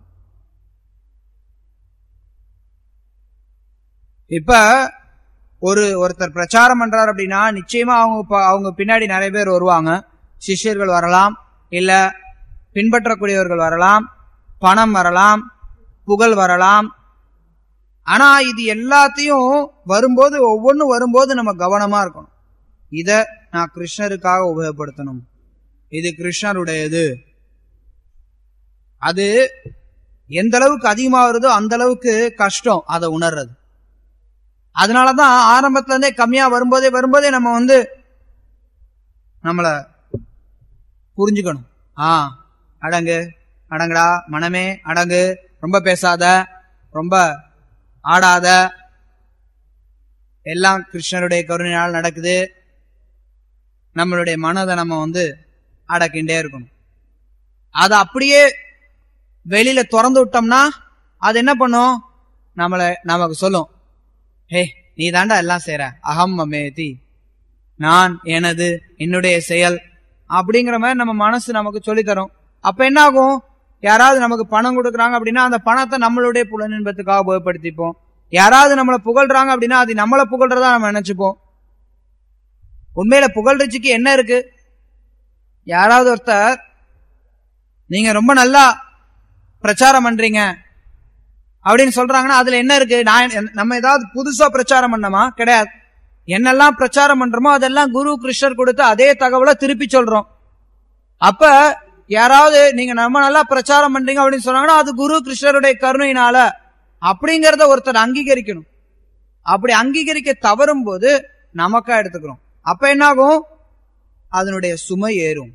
இப்ப ஒரு ஒருத்தர் பிரச்சாரம் பண்றாரு அப்படின்னா நிச்சயமா அவங்க ப- அவங்க பின்னாடி நிறைய பேர் வருவாங்க சிஷ்யர்கள் வரலாம் இல்ல பின்பற்றக்கூடியவர்கள் வரலாம் பணம் வரலாம் புகழ் வரலாம் ஆனா இது எல்லாத்தையும் வரும்போது ஒவ்வொன்றும் வரும்போது நம்ம கவனமா இருக்கணும் இத நான் கிருஷ்ணருக்காக உபயோகப்படுத்தணும் இது கிருஷ்ணருடையது அது எந்த அளவுக்கு அதிகமா வருதோ அந்த அளவுக்கு கஷ்டம் அதை உணர்றது அதனாலதான் ஆரம்பத்துல இருந்தே கம்மியா வரும்போதே வரும்போதே நம்ம வந்து நம்மள புரிஞ்சுக்கணும் ஆ அடங்கு அடங்குடா மனமே அடங்கு ரொம்ப பேசாத ரொம்ப ஆடாத எல்லாம் கிருஷ்ணருடைய கருணையால் நடக்குது நம்மளுடைய மனதை நம்ம வந்து அடக்கிண்டே இருக்கணும் அதை அப்படியே வெளியில திறந்து விட்டோம்னா அது என்ன பண்ணும் நம்மளை நமக்கு சொல்லும் ஹே நீ தாண்டா எல்லாம் செய்ற அகம் மமேதி நான் எனது என்னுடைய செயல் அப்படிங்கிற மாதிரி நம்ம மனசு நமக்கு சொல்லித் தரும் அப்ப என்ன ஆகும் யாராவது நமக்கு பணம் கொடுக்குறாங்க அப்படின்னா அந்த பணத்தை நம்மளுடைய புலனின்பத்துக்காக உபயோகப்படுத்திப்போம் யாராவது நம்மளை புகழ்றாங்க அப்படின்னா அது நம்மளை புகழ்றதா நம்ம நினைச்சுப்போம் உண்மையில புகழ்றதுக்கு என்ன இருக்கு யாராவது ஒருத்தர் நீங்க ரொம்ப நல்லா பிரச்சாரம் பண்றீங்க அப்படின்னு சொல்றாங்கன்னா அதுல என்ன இருக்கு நான் நம்ம ஏதாவது புதுசா பிரச்சாரம் பண்ணோமா கிடையாது என்னெல்லாம் பிரச்சாரம் பண்றோமோ அதெல்லாம் குரு கிருஷ்ணர் கொடுத்த அதே தகவலை திருப்பி சொல்றோம் அப்ப யாராவது நீங்க நம்ம நல்லா பிரச்சாரம் பண்றீங்க அப்படின்னு சொன்னாங்கன்னா அது குரு கிருஷ்ணருடைய கருணையினால அப்படிங்கறத ஒருத்தர் அங்கீகரிக்கணும் அப்படி அங்கீகரிக்க தவறும் போது நமக்கா எடுத்துக்கிறோம் அப்ப என்னாகும் அதனுடைய சுமை ஏறும்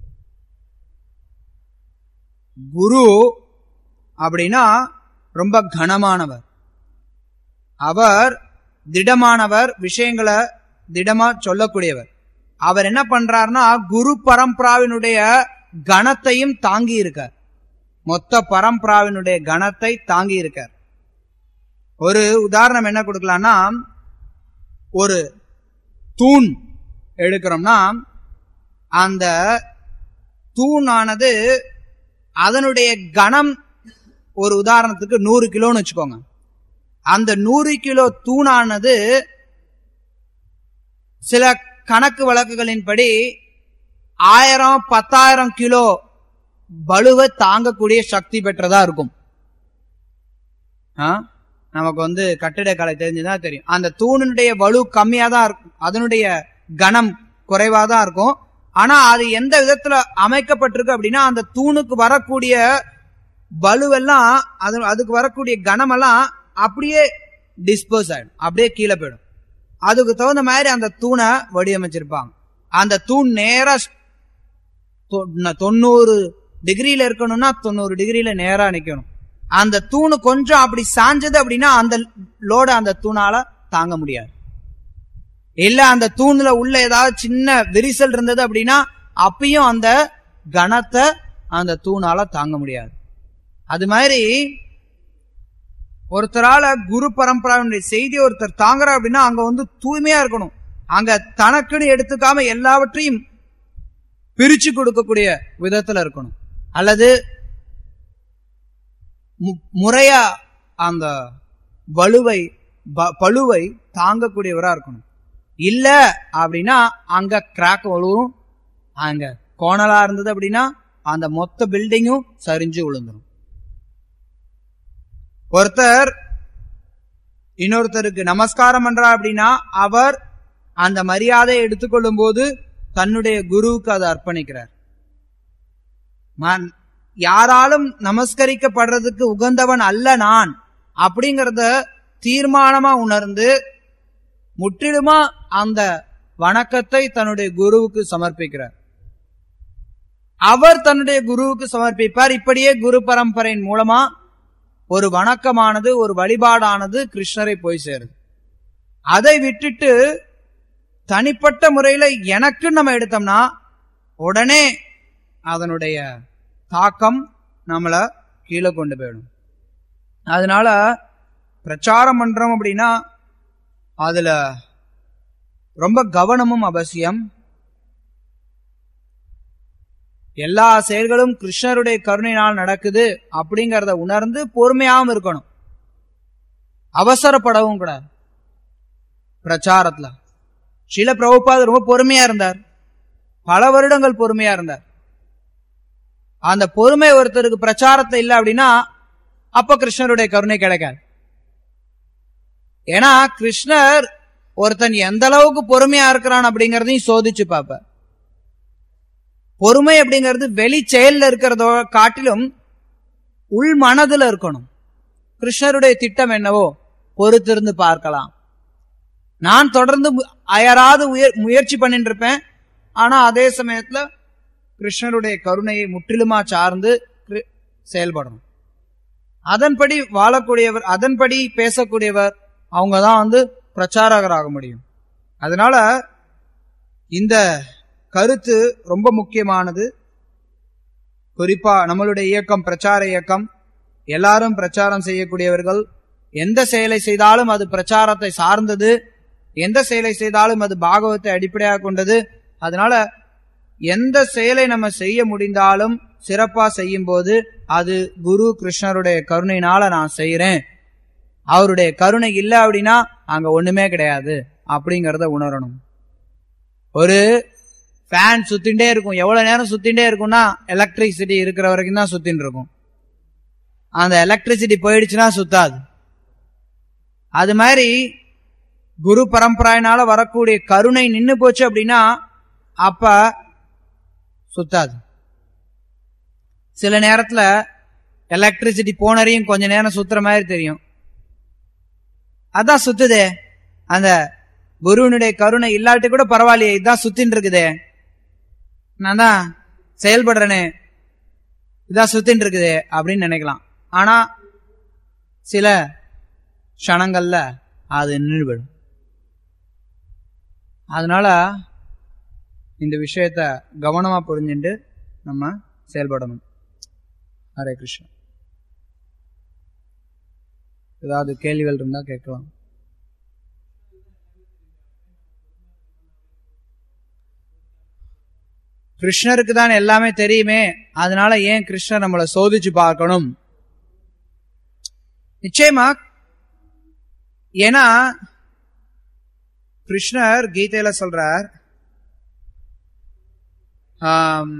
குரு அப்படின்னா ரொம்ப கனமானவர் அவர் திடமானவர் விஷயங்களை திடமா சொல்லக்கூடியவர் அவர் என்ன பண்றாருன்னா குரு பரம்பராவினுடைய கணத்தையும் தாங்கி இருக்கார் மொத்த பரம்பராவினுடைய கணத்தை தாங்கி இருக்கார் ஒரு உதாரணம் என்ன கொடுக்கலாம்னா ஒரு தூண் எடுக்கிறோம்னா அந்த தூணானது அதனுடைய கணம் ஒரு உதாரணத்துக்கு நூறு கிலோன்னு வச்சுக்கோங்க அந்த நூறு கிலோ தூணானது சில கணக்கு வழக்குகளின்படி ஆயிரம் பத்தாயிரம் கிலோ பலுவை தாங்கக்கூடிய சக்தி பெற்றதா இருக்கும் நமக்கு வந்து கட்டிடக்கலை தெரிஞ்சுதான் தெரியும் அந்த தூணினுடைய வலு கம்மியா தான் இருக்கும் அதனுடைய கனம் குறைவா தான் இருக்கும் ஆனா அது எந்த விதத்துல அமைக்கப்பட்டிருக்கு அப்படின்னா அந்த தூணுக்கு வரக்கூடிய பலுவெல்லாம் அது அதுக்கு வரக்கூடிய கனமெல்லாம் அப்படியே டிஸ்போஸ் ஆயிடும் அப்படியே கீழே போயிடும் அதுக்கு தகுந்த மாதிரி அந்த தூணை வடிவமைச்சிருப்பாங்க அந்த தூண் நேரா தொண்ணூறு டிகிரியில இருக்கணும்னா தொண்ணூறு டிகிரியில நேரா நிக்கணும் அந்த தூணு கொஞ்சம் அப்படி சாஞ்சது அப்படின்னா அந்த லோட அந்த தூணால தாங்க முடியாது இல்ல அந்த தூண்ல உள்ள ஏதாவது சின்ன விரிசல் இருந்தது அப்படின்னா அப்பயும் அந்த கணத்தை அந்த தூணால தாங்க முடியாது அது மாதிரி ஒருத்தரால குரு பரம்பராவினுடைய செய்தி ஒருத்தர் தாங்குறா அப்படின்னா அங்க வந்து தூய்மையா இருக்கணும் அங்க தனக்குன்னு எடுத்துக்காம எல்லாவற்றையும் பிரிச்சு கொடுக்கக்கூடிய விதத்துல இருக்கணும் அல்லது முறையா அந்த வலுவை பழுவை தாங்கக்கூடியவரா இருக்கணும் இல்ல அப்படின்னா அங்க கிராக் வலுவும் அங்க கோணலா இருந்தது அப்படின்னா அந்த மொத்த பில்டிங்கும் சரிஞ்சு விழுந்துடும் ஒருத்தர் இன்னொருத்தருக்கு நமஸ்காரம் பண்றா அப்படின்னா அவர் அந்த மரியாதையை எடுத்துக்கொள்ளும் போது தன்னுடைய குருவுக்கு அதை அர்ப்பணிக்கிறார் யாராலும் நமஸ்கரிக்கப்படுறதுக்கு உகந்தவன் அல்ல நான் அப்படிங்கறத தீர்மானமா உணர்ந்து முற்றிலுமா அந்த வணக்கத்தை தன்னுடைய குருவுக்கு சமர்ப்பிக்கிறார் அவர் தன்னுடைய குருவுக்கு சமர்ப்பிப்பார் இப்படியே குரு பரம்பரையின் மூலமா ஒரு வணக்கமானது ஒரு வழிபாடானது கிருஷ்ணரை போய் சேருது அதை விட்டுட்டு தனிப்பட்ட முறையில எனக்கு நம்ம எடுத்தோம்னா உடனே அதனுடைய தாக்கம் நம்மள கீழே கொண்டு போயிடும் அதனால பிரச்சாரம் பண்றோம் அப்படின்னா அதுல ரொம்ப கவனமும் அவசியம் எல்லா செயல்களும் கிருஷ்ணருடைய கருணையினால் நடக்குது அப்படிங்கறத உணர்ந்து பொறுமையாவும் இருக்கணும் அவசரப்படவும் கூடாது பிரச்சாரத்துல சில பிரபுபாத் ரொம்ப பொறுமையா இருந்தார் பல வருடங்கள் பொறுமையா இருந்தார் அந்த பொறுமை ஒருத்தருக்கு பிரச்சாரத்தை இல்லை அப்படின்னா அப்ப கிருஷ்ணருடைய கருணை கிடைக்காது ஏன்னா கிருஷ்ணர் ஒருத்தன் எந்த அளவுக்கு பொறுமையா இருக்கிறான் அப்படிங்கறதையும் சோதிச்சு பார்ப்ப பொறுமை அப்படிங்கிறது வெளி செயல்ல இருக்கிறதோ காட்டிலும் உள் மனதுல இருக்கணும் கிருஷ்ணருடைய திட்டம் என்னவோ பொறுத்திருந்து பார்க்கலாம் நான் தொடர்ந்து அயராது முயற்சி பண்ணிட்டு இருப்பேன் ஆனா அதே சமயத்துல கிருஷ்ணருடைய கருணையை முற்றிலுமா சார்ந்து செயல்படணும் அதன்படி வாழக்கூடியவர் அதன்படி பேசக்கூடியவர் அவங்க தான் வந்து பிரச்சாரகராக முடியும் அதனால இந்த கருத்து ரொம்ப முக்கியமானது குறிப்பா நம்மளுடைய இயக்கம் பிரச்சார இயக்கம் எல்லாரும் பிரச்சாரம் செய்யக்கூடியவர்கள் எந்த செயலை செய்தாலும் அது பிரச்சாரத்தை சார்ந்தது எந்த செயலை செய்தாலும் அது பாகவத்தை அடிப்படையாக கொண்டது அதனால எந்த செயலை நம்ம செய்ய முடிந்தாலும் சிறப்பா செய்யும் போது அது குரு கிருஷ்ணருடைய கருணையினால நான் செய்யறேன் அவருடைய கருணை இல்லை அப்படின்னா அங்க ஒண்ணுமே கிடையாது அப்படிங்கறத உணரணும் ஒரு ஃபேன் சுத்தின்டே இருக்கும் எவ்வளவு நேரம் சுத்தின்டே இருக்கும்னா எலக்ட்ரிசிட்டி இருக்கிற வரைக்கும் தான் சுத்தின்னு இருக்கும் அந்த எலக்ட்ரிசிட்டி போயிடுச்சுன்னா சுத்தாது அது மாதிரி குரு பரம்பரையினால வரக்கூடிய கருணை நின்னு போச்சு அப்படின்னா அப்ப சுத்தாது சில நேரத்துல எலக்ட்ரிசிட்டி போனரையும் கொஞ்ச நேரம் சுத்துற மாதிரி தெரியும் அதான் சுத்துதே அந்த குருவனுடைய கருணை இல்லாட்டி கூட பரவாயில்லையே இதான் சுத்தின்னு இருக்குதே நான் தான் செயல்படுறேனே இதான் சுத்தின்னு இருக்குதே அப்படின்னு நினைக்கலாம் ஆனா சில க்ஷணங்கள்ல அது நின்றுவிடும் அதனால இந்த விஷயத்த கவனமா புரிஞ்சுட்டு நம்ம செயல்படணும் ஹரே கிருஷ்ணா ஏதாவது கேள்விகள் இருந்தா கேட்கலாம் கிருஷ்ணருக்கு தான் எல்லாமே தெரியுமே அதனால ஏன் கிருஷ்ணர் நம்மளை சோதிச்சு பார்க்கணும் நிச்சயமா ஏன்னா கிருஷ்ணர் கீதையில சொல்றார் ஆம்,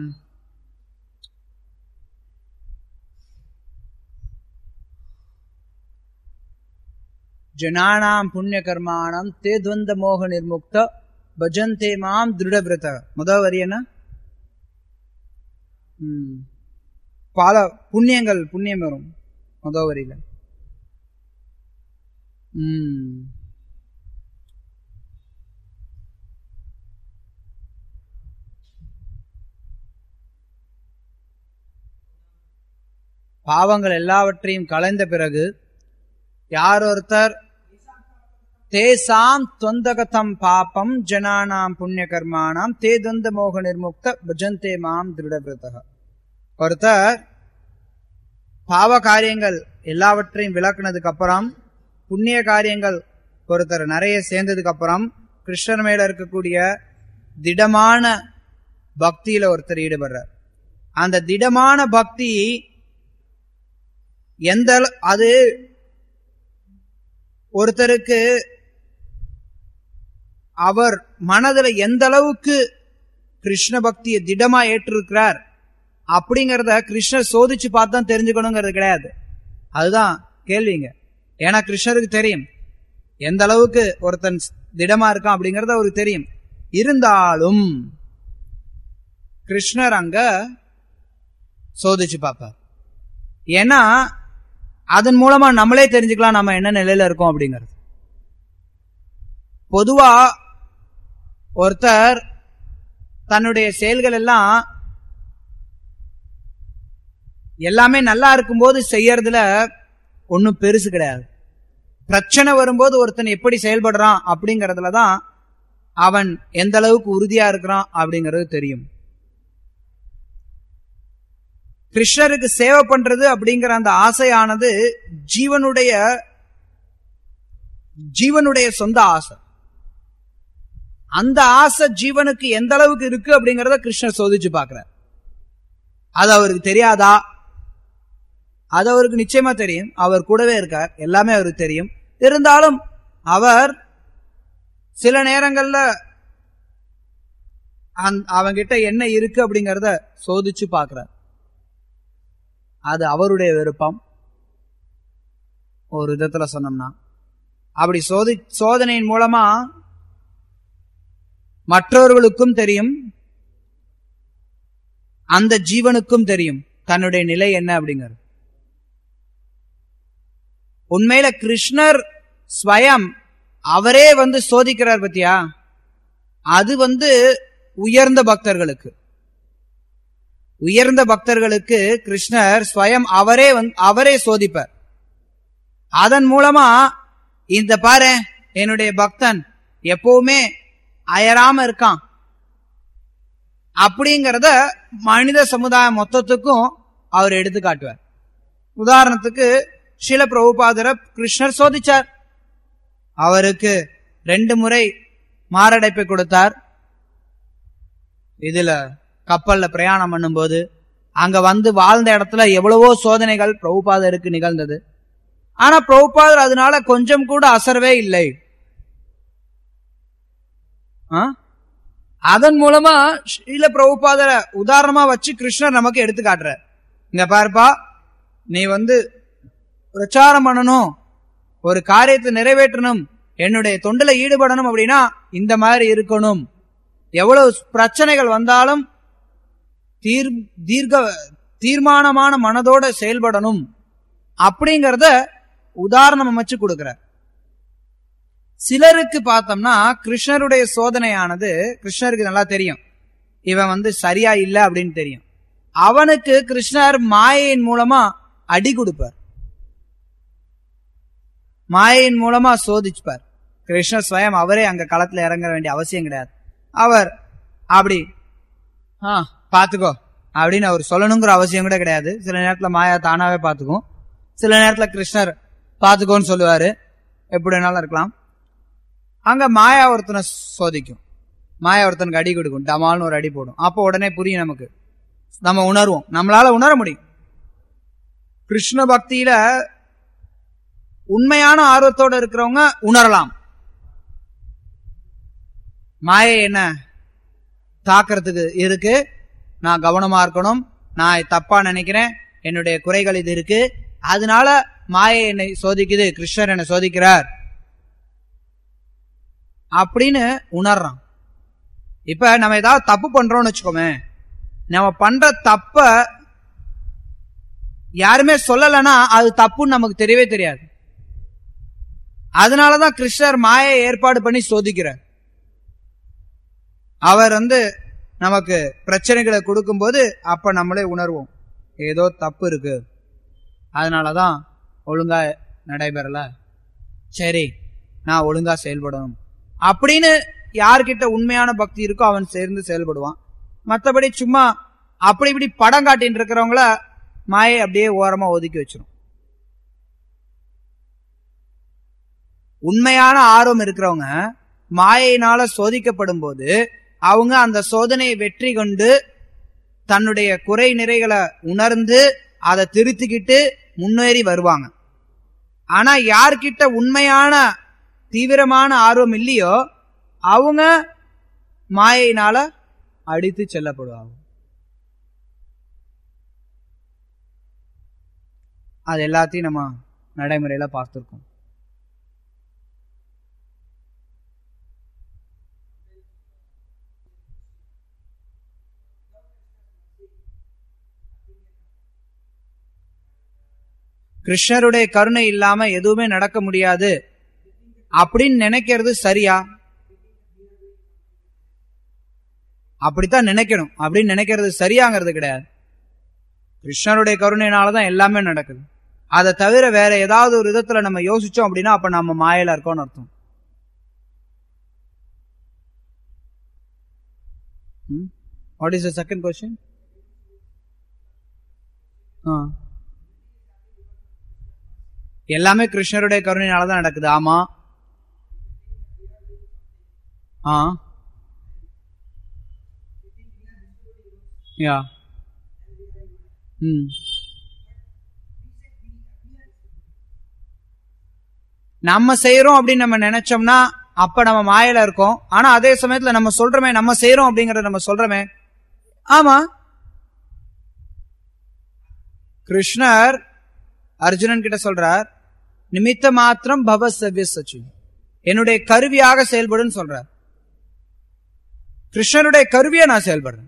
ஜனானாம் புண்ணிய கர்மாணம் தே துவந்த மோக நிர்முக்த பஜந்தே மாம் திருடவிரத முதல் வரி என்ன ம். பல புண்ணியங்கள் புண்ணியம் வரும் முதல் வரியில ம். பாவங்கள் எல்லாவற்றையும் கலைந்த பிறகு யார் ஒருத்தர் தேசாம் தொந்தகதம் பாப்பம் ஜனானாம் புண்ணிய கர்மானாம் தே தொந்த மோக நிர்முக்த பஜந்தே மாம் திருடபிரதக ஒருத்தர் பாவ காரியங்கள் எல்லாவற்றையும் விளக்குனதுக்கு அப்புறம் புண்ணிய காரியங்கள் ஒருத்தர் நிறைய சேர்ந்ததுக்கு அப்புறம் கிருஷ்ணர் மேல இருக்கக்கூடிய திடமான பக்தியில ஒருத்தர் ஈடுபடுறார் அந்த திடமான பக்தி எந்த அள- அது ஒருத்தருக்கு அவர் மனதுல எந்த அளவுக்கு கிருஷ்ண பக்தியை திடமா ஏற்றிருக்கிறார் அப்படிங்கறத கிருஷ்ணர் சோதிச்சு பார்த்து தான் தெரிஞ்சுக்கணுங்கிறது கிடையாது அதுதான் கேள்விங்க ஏன்னா கிருஷ்ணருக்கு தெரியும் எந்த அளவுக்கு ஒருத்தன் திடமா இருக்கான் அப்படிங்கறது அவருக்கு தெரியும் இருந்தாலும் கிருஷ்ணர் அங்க சோதிச்சு பார்ப்பார் ஏன்னா அதன் மூலமா நம்மளே தெரிஞ்சுக்கலாம் நம்ம என்ன நிலையில இருக்கோம் அப்படிங்கிறது பொதுவா ஒருத்தர் தன்னுடைய செயல்கள் எல்லாம் எல்லாமே நல்லா இருக்கும்போது செய்யறதுல ஒன்றும் பெருசு கிடையாது பிரச்சனை வரும்போது ஒருத்தன் எப்படி செயல்படுறான் அப்படிங்கறதுல தான் அவன் எந்த அளவுக்கு உறுதியா இருக்கிறான் அப்படிங்கிறது தெரியும் கிருஷ்ணருக்கு சேவை பண்றது அப்படிங்கிற அந்த ஆசையானது ஜீவனுடைய ஜீவனுடைய சொந்த ஆசை அந்த ஆசை ஜீவனுக்கு எந்த அளவுக்கு இருக்கு அப்படிங்கறத கிருஷ்ணர் சோதிச்சு பார்க்கிறார் அது அவருக்கு தெரியாதா அது அவருக்கு நிச்சயமா தெரியும் அவர் கூடவே இருக்கார் எல்லாமே அவருக்கு தெரியும் இருந்தாலும் அவர் சில நேரங்கள்ல அந்த- அவங்கிட்ட என்ன இருக்கு அப்படிங்கறத சோதிச்சு பார்க்கிறார் அது அவருடைய விருப்பம் ஒரு விதத்துல சொன்னோம்னா அப்படி சோதி சோதனையின் மூலமா மற்றவர்களுக்கும் தெரியும் அந்த ஜீவனுக்கும் தெரியும் தன்னுடைய நிலை என்ன அப்படிங்கிறது உண்மையில கிருஷ்ணர் ஸ்வயம் அவரே வந்து சோதிக்கிறார் பத்தியா அது வந்து உயர்ந்த பக்தர்களுக்கு உயர்ந்த பக்தர்களுக்கு கிருஷ்ணர் ஸ்வயம் அவரே வந்து அவரே சோதிப்பார் அதன் மூலமா இந்த பாரு என்னுடைய பக்தன் எப்பவுமே அயராம இருக்கான் அப்படிங்கறத மனித சமுதாயம் மொத்தத்துக்கும் அவர் எடுத்து காட்டுவார் உதாரணத்துக்கு சில பிரபுபாதர கிருஷ்ணர் சோதிச்சார் அவருக்கு ரெண்டு முறை மாரடைப்பை கொடுத்தார் இதுல கப்பல்ல பிரயாணம் பண்ணும்போது அங்க வந்து வாழ்ந்த இடத்துல எவ்வளவோ சோதனைகள் பிரபுபாதருக்கு நிகழ்ந்தது ஆனா பிரபுபாதர் அதனால கொஞ்சம் கூட அசரவே இல்லை ஆ? அதன் மூலமா ஸ்ரீல பிரபுபாதரை உதாரணமா வச்சு கிருஷ்ணர் நமக்கு எடுத்து காட்டுறார் இங்க பாருப்பா நீ வந்து பிரச்சாரம் பண்ணணும் ஒரு காரியத்தை நிறைவேற்றணும் என்னுடைய தொண்டில ஈடுபடணும் அப்படின்னா இந்த மாதிரி இருக்கணும் எவ்வளவு பிரச்சனைகள் வந்தாலும் தீர் தீர்க்க தீர்மானமான மனதோட செயல்படணும் அப்படிங்கறத உதாரணம் அமைச்சு கொடுக்கிறார் சிலருக்கு பார்த்தோம்னா கிருஷ்ணருடைய சோதனையானது கிருஷ்ணருக்கு நல்லா தெரியும் இவன் வந்து சரியா இல்ல அப்படின்னு தெரியும் அவனுக்கு கிருஷ்ணர் மாயையின் மூலமா அடி கொடுப்பார் மாயையின் மூலமா சோதிச்சுப்பார் கிருஷ்ணர் ஸ்வயம் அவரே அங்க களத்துல இறங்க வேண்டிய அவசியம் கிடையாது அவர் அப்படி ஆ பாத்துக்கோ அப்படின்னு அவர் சொல்லணுங்கிற அவசியம் கூட கிடையாது சில நேரத்துல மாயா தானாவே பாத்துக்கும் சில நேரத்துல கிருஷ்ணர் பாத்துக்கோன்னு சொல்லுவாரு எப்படி வேணாலும் இருக்கலாம் அங்க மாயா ஒருத்தனை சோதிக்கும் மாயா ஒருத்தனுக்கு அடி கொடுக்கும் டமால்னு ஒரு அடி போடும் அப்போ உடனே புரியும் நமக்கு நம்ம உணர்வோம் நம்மளால உணர முடியும் கிருஷ்ண பக்தியில உண்மையான ஆர்வத்தோட இருக்கிறவங்க உணரலாம் மாயை என்ன தாக்குறதுக்கு இருக்கு நான் கவனமா இருக்கணும் நான் தப்பா நினைக்கிறேன் என்னுடைய குறைகள் இது இருக்கு அதனால மாயை என்னை சோதிக்குது கிருஷ்ணர் என்னை சோதிக்கிறார் அப்படின்னு உணர்றான் இப்ப நம்ம ஏதாவது தப்பு பண்றோம்னு வச்சுக்கோமே நம்ம பண்ற தப்ப யாருமே சொல்லலைன்னா அது தப்புன்னு நமக்கு தெரியவே தெரியாது அதனாலதான் கிருஷ்ணர் மாயை ஏற்பாடு பண்ணி சோதிக்கிறார் அவர் வந்து நமக்கு பிரச்சனைகளை கொடுக்கும்போது அப்ப நம்மளே உணர்வோம் ஏதோ தப்பு இருக்கு அதனாலதான் ஒழுங்கா நடைபெறல சரி நான் ஒழுங்கா செயல்படணும் அப்படின்னு யார்கிட்ட உண்மையான பக்தி இருக்கோ அவன் சேர்ந்து செயல்படுவான் மற்றபடி சும்மா அப்படி இப்படி படம் காட்டின்னு இருக்கிறவங்கள மாயை அப்படியே ஓரமா ஒதுக்கி வச்சிரும் உண்மையான ஆர்வம் இருக்கிறவங்க மாயையினால சோதிக்கப்படும் போது அவங்க அந்த சோதனையை வெற்றி கொண்டு தன்னுடைய குறை நிறைகளை உணர்ந்து அதை திருத்திக்கிட்டு முன்னேறி வருவாங்க ஆனா யார்கிட்ட உண்மையான தீவிரமான ஆர்வம் இல்லையோ அவங்க மாயையினால அடித்து செல்லப்படுவாங்க அது எல்லாத்தையும் நம்ம நடைமுறையில பார்த்திருக்கோம் கிருஷ்ணருடைய கருணை இல்லாம எதுவுமே நடக்க முடியாது அப்படின்னு நினைக்கிறது சரியா அப்படித்தான் நினைக்கணும் அப்படின்னு நினைக்கிறது சரியாங்கிறது கிடையாது கிருஷ்ணருடைய கருணையினாலதான் எல்லாமே நடக்குது அதை தவிர வேற ஏதாவது ஒரு விதத்துல நம்ம யோசிச்சோம் அப்படின்னா அப்ப நம்ம மாயில இருக்கோம்னு அர்த்தம் what is the second question எல்லாமே கிருஷ்ணருடைய கருணையினாலதான் நடக்குது ஆமா ஆ யா ம் நம்ம செய்யறோம் அப்படின்னு நம்ம நினைச்சோம்னா அப்ப நம்ம மாயில இருக்கோம் ஆனா அதே சமயத்துல நம்ம சொல்றோமே நம்ம செய்யறோம் அப்படிங்கறத நம்ம சொல்றோமே ஆமா கிருஷ்ணர் அர்ஜுனன் கிட்ட சொல்றார் நிமித்த மாத்திரம் பவ சவ்ய சச்சு என்னுடைய கருவியாக செயல்படுன்னு சொல்றார் கிருஷ்ணருடைய கருவியா நான் செயல்படுறேன்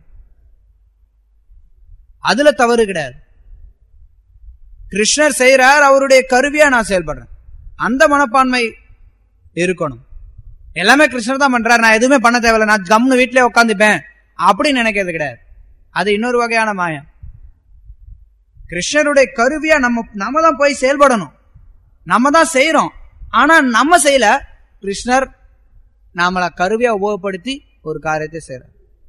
அதுல தவறு கிடையாது கிருஷ்ணர் செய்யறார் அவருடைய கருவியா நான் செயல்படுறேன் அந்த மனப்பான்மை இருக்கணும் எல்லாமே கிருஷ்ணர் தான் பண்றாரு நான் எதுவுமே பண்ண தேவையில்ல நான் கம்னு வீட்டிலே உட்காந்துப்பேன் அப்படின்னு நினைக்கிறது கிடையாது அது இன்னொரு வகையான மாயம் கிருஷ்ணருடைய கருவியா நம்ம நம்ம தான் போய் செயல்படணும் நம்ம தான் செய்யறோம் ஆனா நம்ம செய்யல கிருஷ்ணர் நாமள கருவியா உபயோகப்படுத்தி ஒரு காரியத்தை செய்யற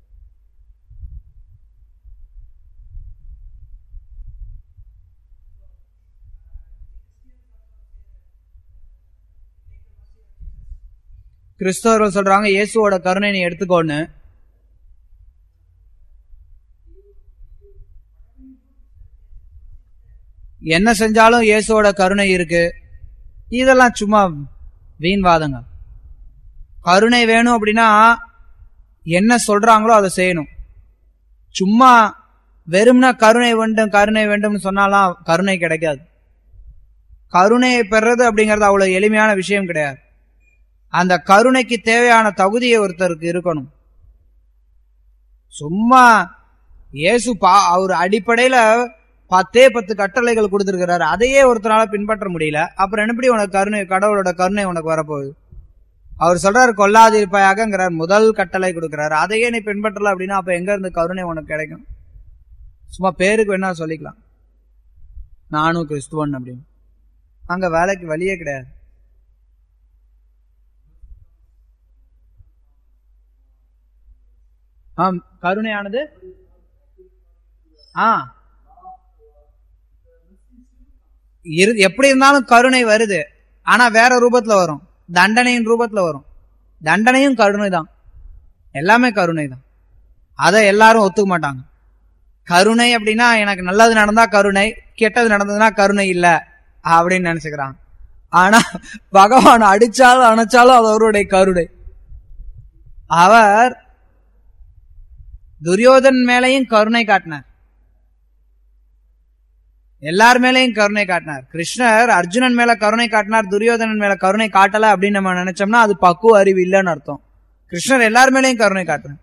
கிறிஸ்தவர்கள் சொல்றாங்க இயேசுவோட கருணை நீ எடுத்துக்கோன்னு என்ன செஞ்சாலும் இயேசுவோட கருணை இருக்கு இதெல்லாம் சும்மா வீண்வாதங்க கருணை வேணும் அப்படின்னா என்ன சொல்றாங்களோ அதை செய்யணும் சும்மா வெறும்னா கருணை வேண்டும் கருணை வேண்டும்னு சொன்னாலாம் கருணை கிடைக்காது கருணையை பெறது அப்படிங்கிறது அவ்வளவு எளிமையான விஷயம் கிடையாது அந்த கருணைக்கு தேவையான தகுதியை ஒருத்தருக்கு இருக்கணும் சும்மா இயேசு பா அவர் அடிப்படையில பத்தே பத்து கட்டளைகள் கொடுத்திருக்கிறாரு அதையே ஒருத்தரால பின்பற்ற முடியல அப்புறம் எப்படி உனக்கு கருணை கடவுளோட கருணை உனக்கு வரப்போகுது அவர் சொல்றாரு கொல்லாதிருப்பாயாகங்கிறார் முதல் கட்டளை கொடுக்கிறாரு அதையே நீ பின்பற்றல அப்படின்னா அப்ப எங்க இருந்து கருணை உனக்கு கிடைக்கும் சும்மா பேருக்கு வேணா சொல்லிக்கலாம் நானும் கிறிஸ்துவன் அப்படின்னு அங்க வேலைக்கு வழியே கிடையாது ஆம் கருணையானது ஆ இரு- எப்படி இருந்தாலும் கருணை வருது ஆனா வேற ரூபத்துல வரும் தண்டனையின் ரூபத்துல வரும் தண்டனையும் கருணை தான் எல்லாமே கருணை தான் அதை எல்லாரும் ஒத்துக்க மாட்டாங்க கருணை அப்படின்னா எனக்கு நல்லது நடந்தா கருணை கெட்டது நடந்ததுன்னா கருணை இல்ல அப்படின்னு நினைச்சுக்கிறாங்க ஆனா பகவான் அடிச்சாலும் அணைச்சாலும் அது அவருடைய கருணை அவர் துரியோதன் மேலையும் கருணை காட்டினார் எல்லார் மேலையும் கருணை காட்டினார் கிருஷ்ணர் அர்ஜுனன் மேல கருணை காட்டினார் துரியோதனன் மேல கருணை காட்டல அப்படின்னு நம்ம நினைச்சோம்னா அது பக்குவ அறிவு இல்லைன்னு அர்த்தம் கிருஷ்ணர் எல்லார் மேலையும் கருணை காட்டினார்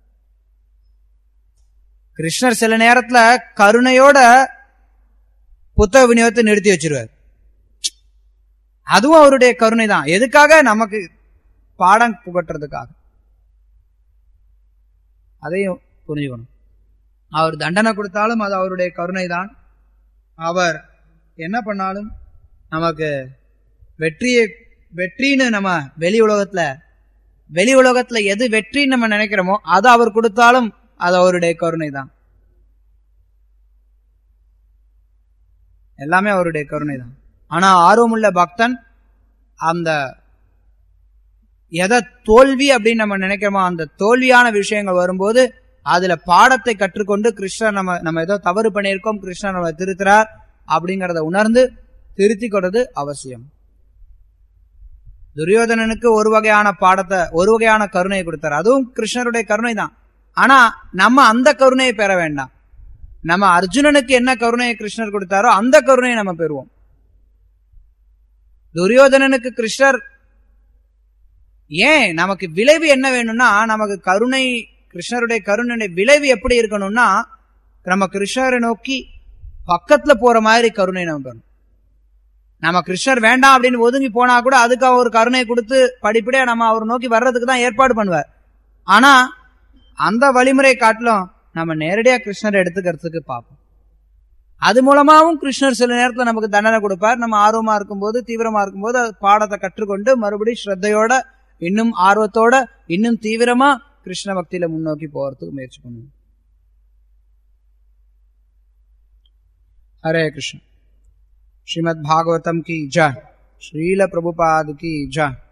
கிருஷ்ணர் சில நேரத்துல கருணையோட புத்தக விநியோகத்தை நிறுத்தி வச்சிருவார் அதுவும் அவருடைய கருணை தான் எதுக்காக நமக்கு பாடம் புகட்டுறதுக்காக அதையும் புரிஞ்சுக்கணும் அவர் தண்டனை கொடுத்தாலும் அது அவருடைய கருணை தான் அவர் என்ன பண்ணாலும் நமக்கு வெற்றியை வெற்றின்னு நம்ம வெளி உலகத்துல வெளி உலகத்துல எது வெற்றின்னு நம்ம நினைக்கிறோமோ அது அவர் கொடுத்தாலும் அது அவருடைய கருணை தான் எல்லாமே அவருடைய கருணை தான் ஆனா ஆர்வமுள்ள பக்தன் அந்த எதை தோல்வி அப்படின்னு நம்ம நினைக்கிறோமோ அந்த தோல்வியான விஷயங்கள் வரும்போது அதுல பாடத்தை கற்றுக்கொண்டு கிருஷ்ணர் நம்ம நம்ம ஏதோ தவறு பண்ணியிருக்கோம் கிருஷ்ணர் நம்ம திருத்துறார் அப்படிங்கறத உணர்ந்து திருத்திக் கொள்றது அவசியம் துரியோதனனுக்கு ஒரு வகையான பாடத்தை ஒரு வகையான கருணையை கொடுத்தார் அதுவும் கிருஷ்ணருடைய கருணை தான் ஆனா நம்ம அந்த கருணையை பெற வேண்டாம் நம்ம அர்ஜுனனுக்கு என்ன கருணையை கிருஷ்ணர் கொடுத்தாரோ அந்த கருணையை நம்ம பெறுவோம் துரியோதனனுக்கு கிருஷ்ணர் ஏன் நமக்கு விளைவு என்ன வேணும்னா நமக்கு கருணை கிருஷ்ணருடைய கருணையுடைய விளைவு எப்படி இருக்கணும்னா நம்ம கிருஷ்ணரை நோக்கி பக்கத்துல போற மாதிரி கருணை நம்ம பெறணும் நம்ம கிருஷ்ணர் வேண்டாம் அப்படின்னு ஒதுங்கி போனா கூட அதுக்கு அவர் கருணை கொடுத்து படிப்படியா நம்ம அவர் நோக்கி வர்றதுக்கு தான் ஏற்பாடு பண்ணுவார் ஆனா அந்த வழிமுறை காட்டிலும் நம்ம நேரடியா கிருஷ்ணரை எடுத்துக்கிறதுக்கு பார்ப்போம் அது மூலமாவும் கிருஷ்ணர் சில நேரத்துல நமக்கு தண்டனை கொடுப்பார் நம்ம ஆர்வமா இருக்கும்போது தீவிரமா இருக்கும்போது அது பாடத்தை கற்றுக்கொண்டு மறுபடியும் ஸ்ரத்தையோட இன்னும் ஆர்வத்தோட இன்னும் தீவிரமா கிருஷ்ண பக்தியில முன்னோக்கி போறதுக்கு முயற்சி பண்ணுவோம் हरे कृष्ण श्रीमद् भागवतम की जय श्रील प्रभुपाद की जय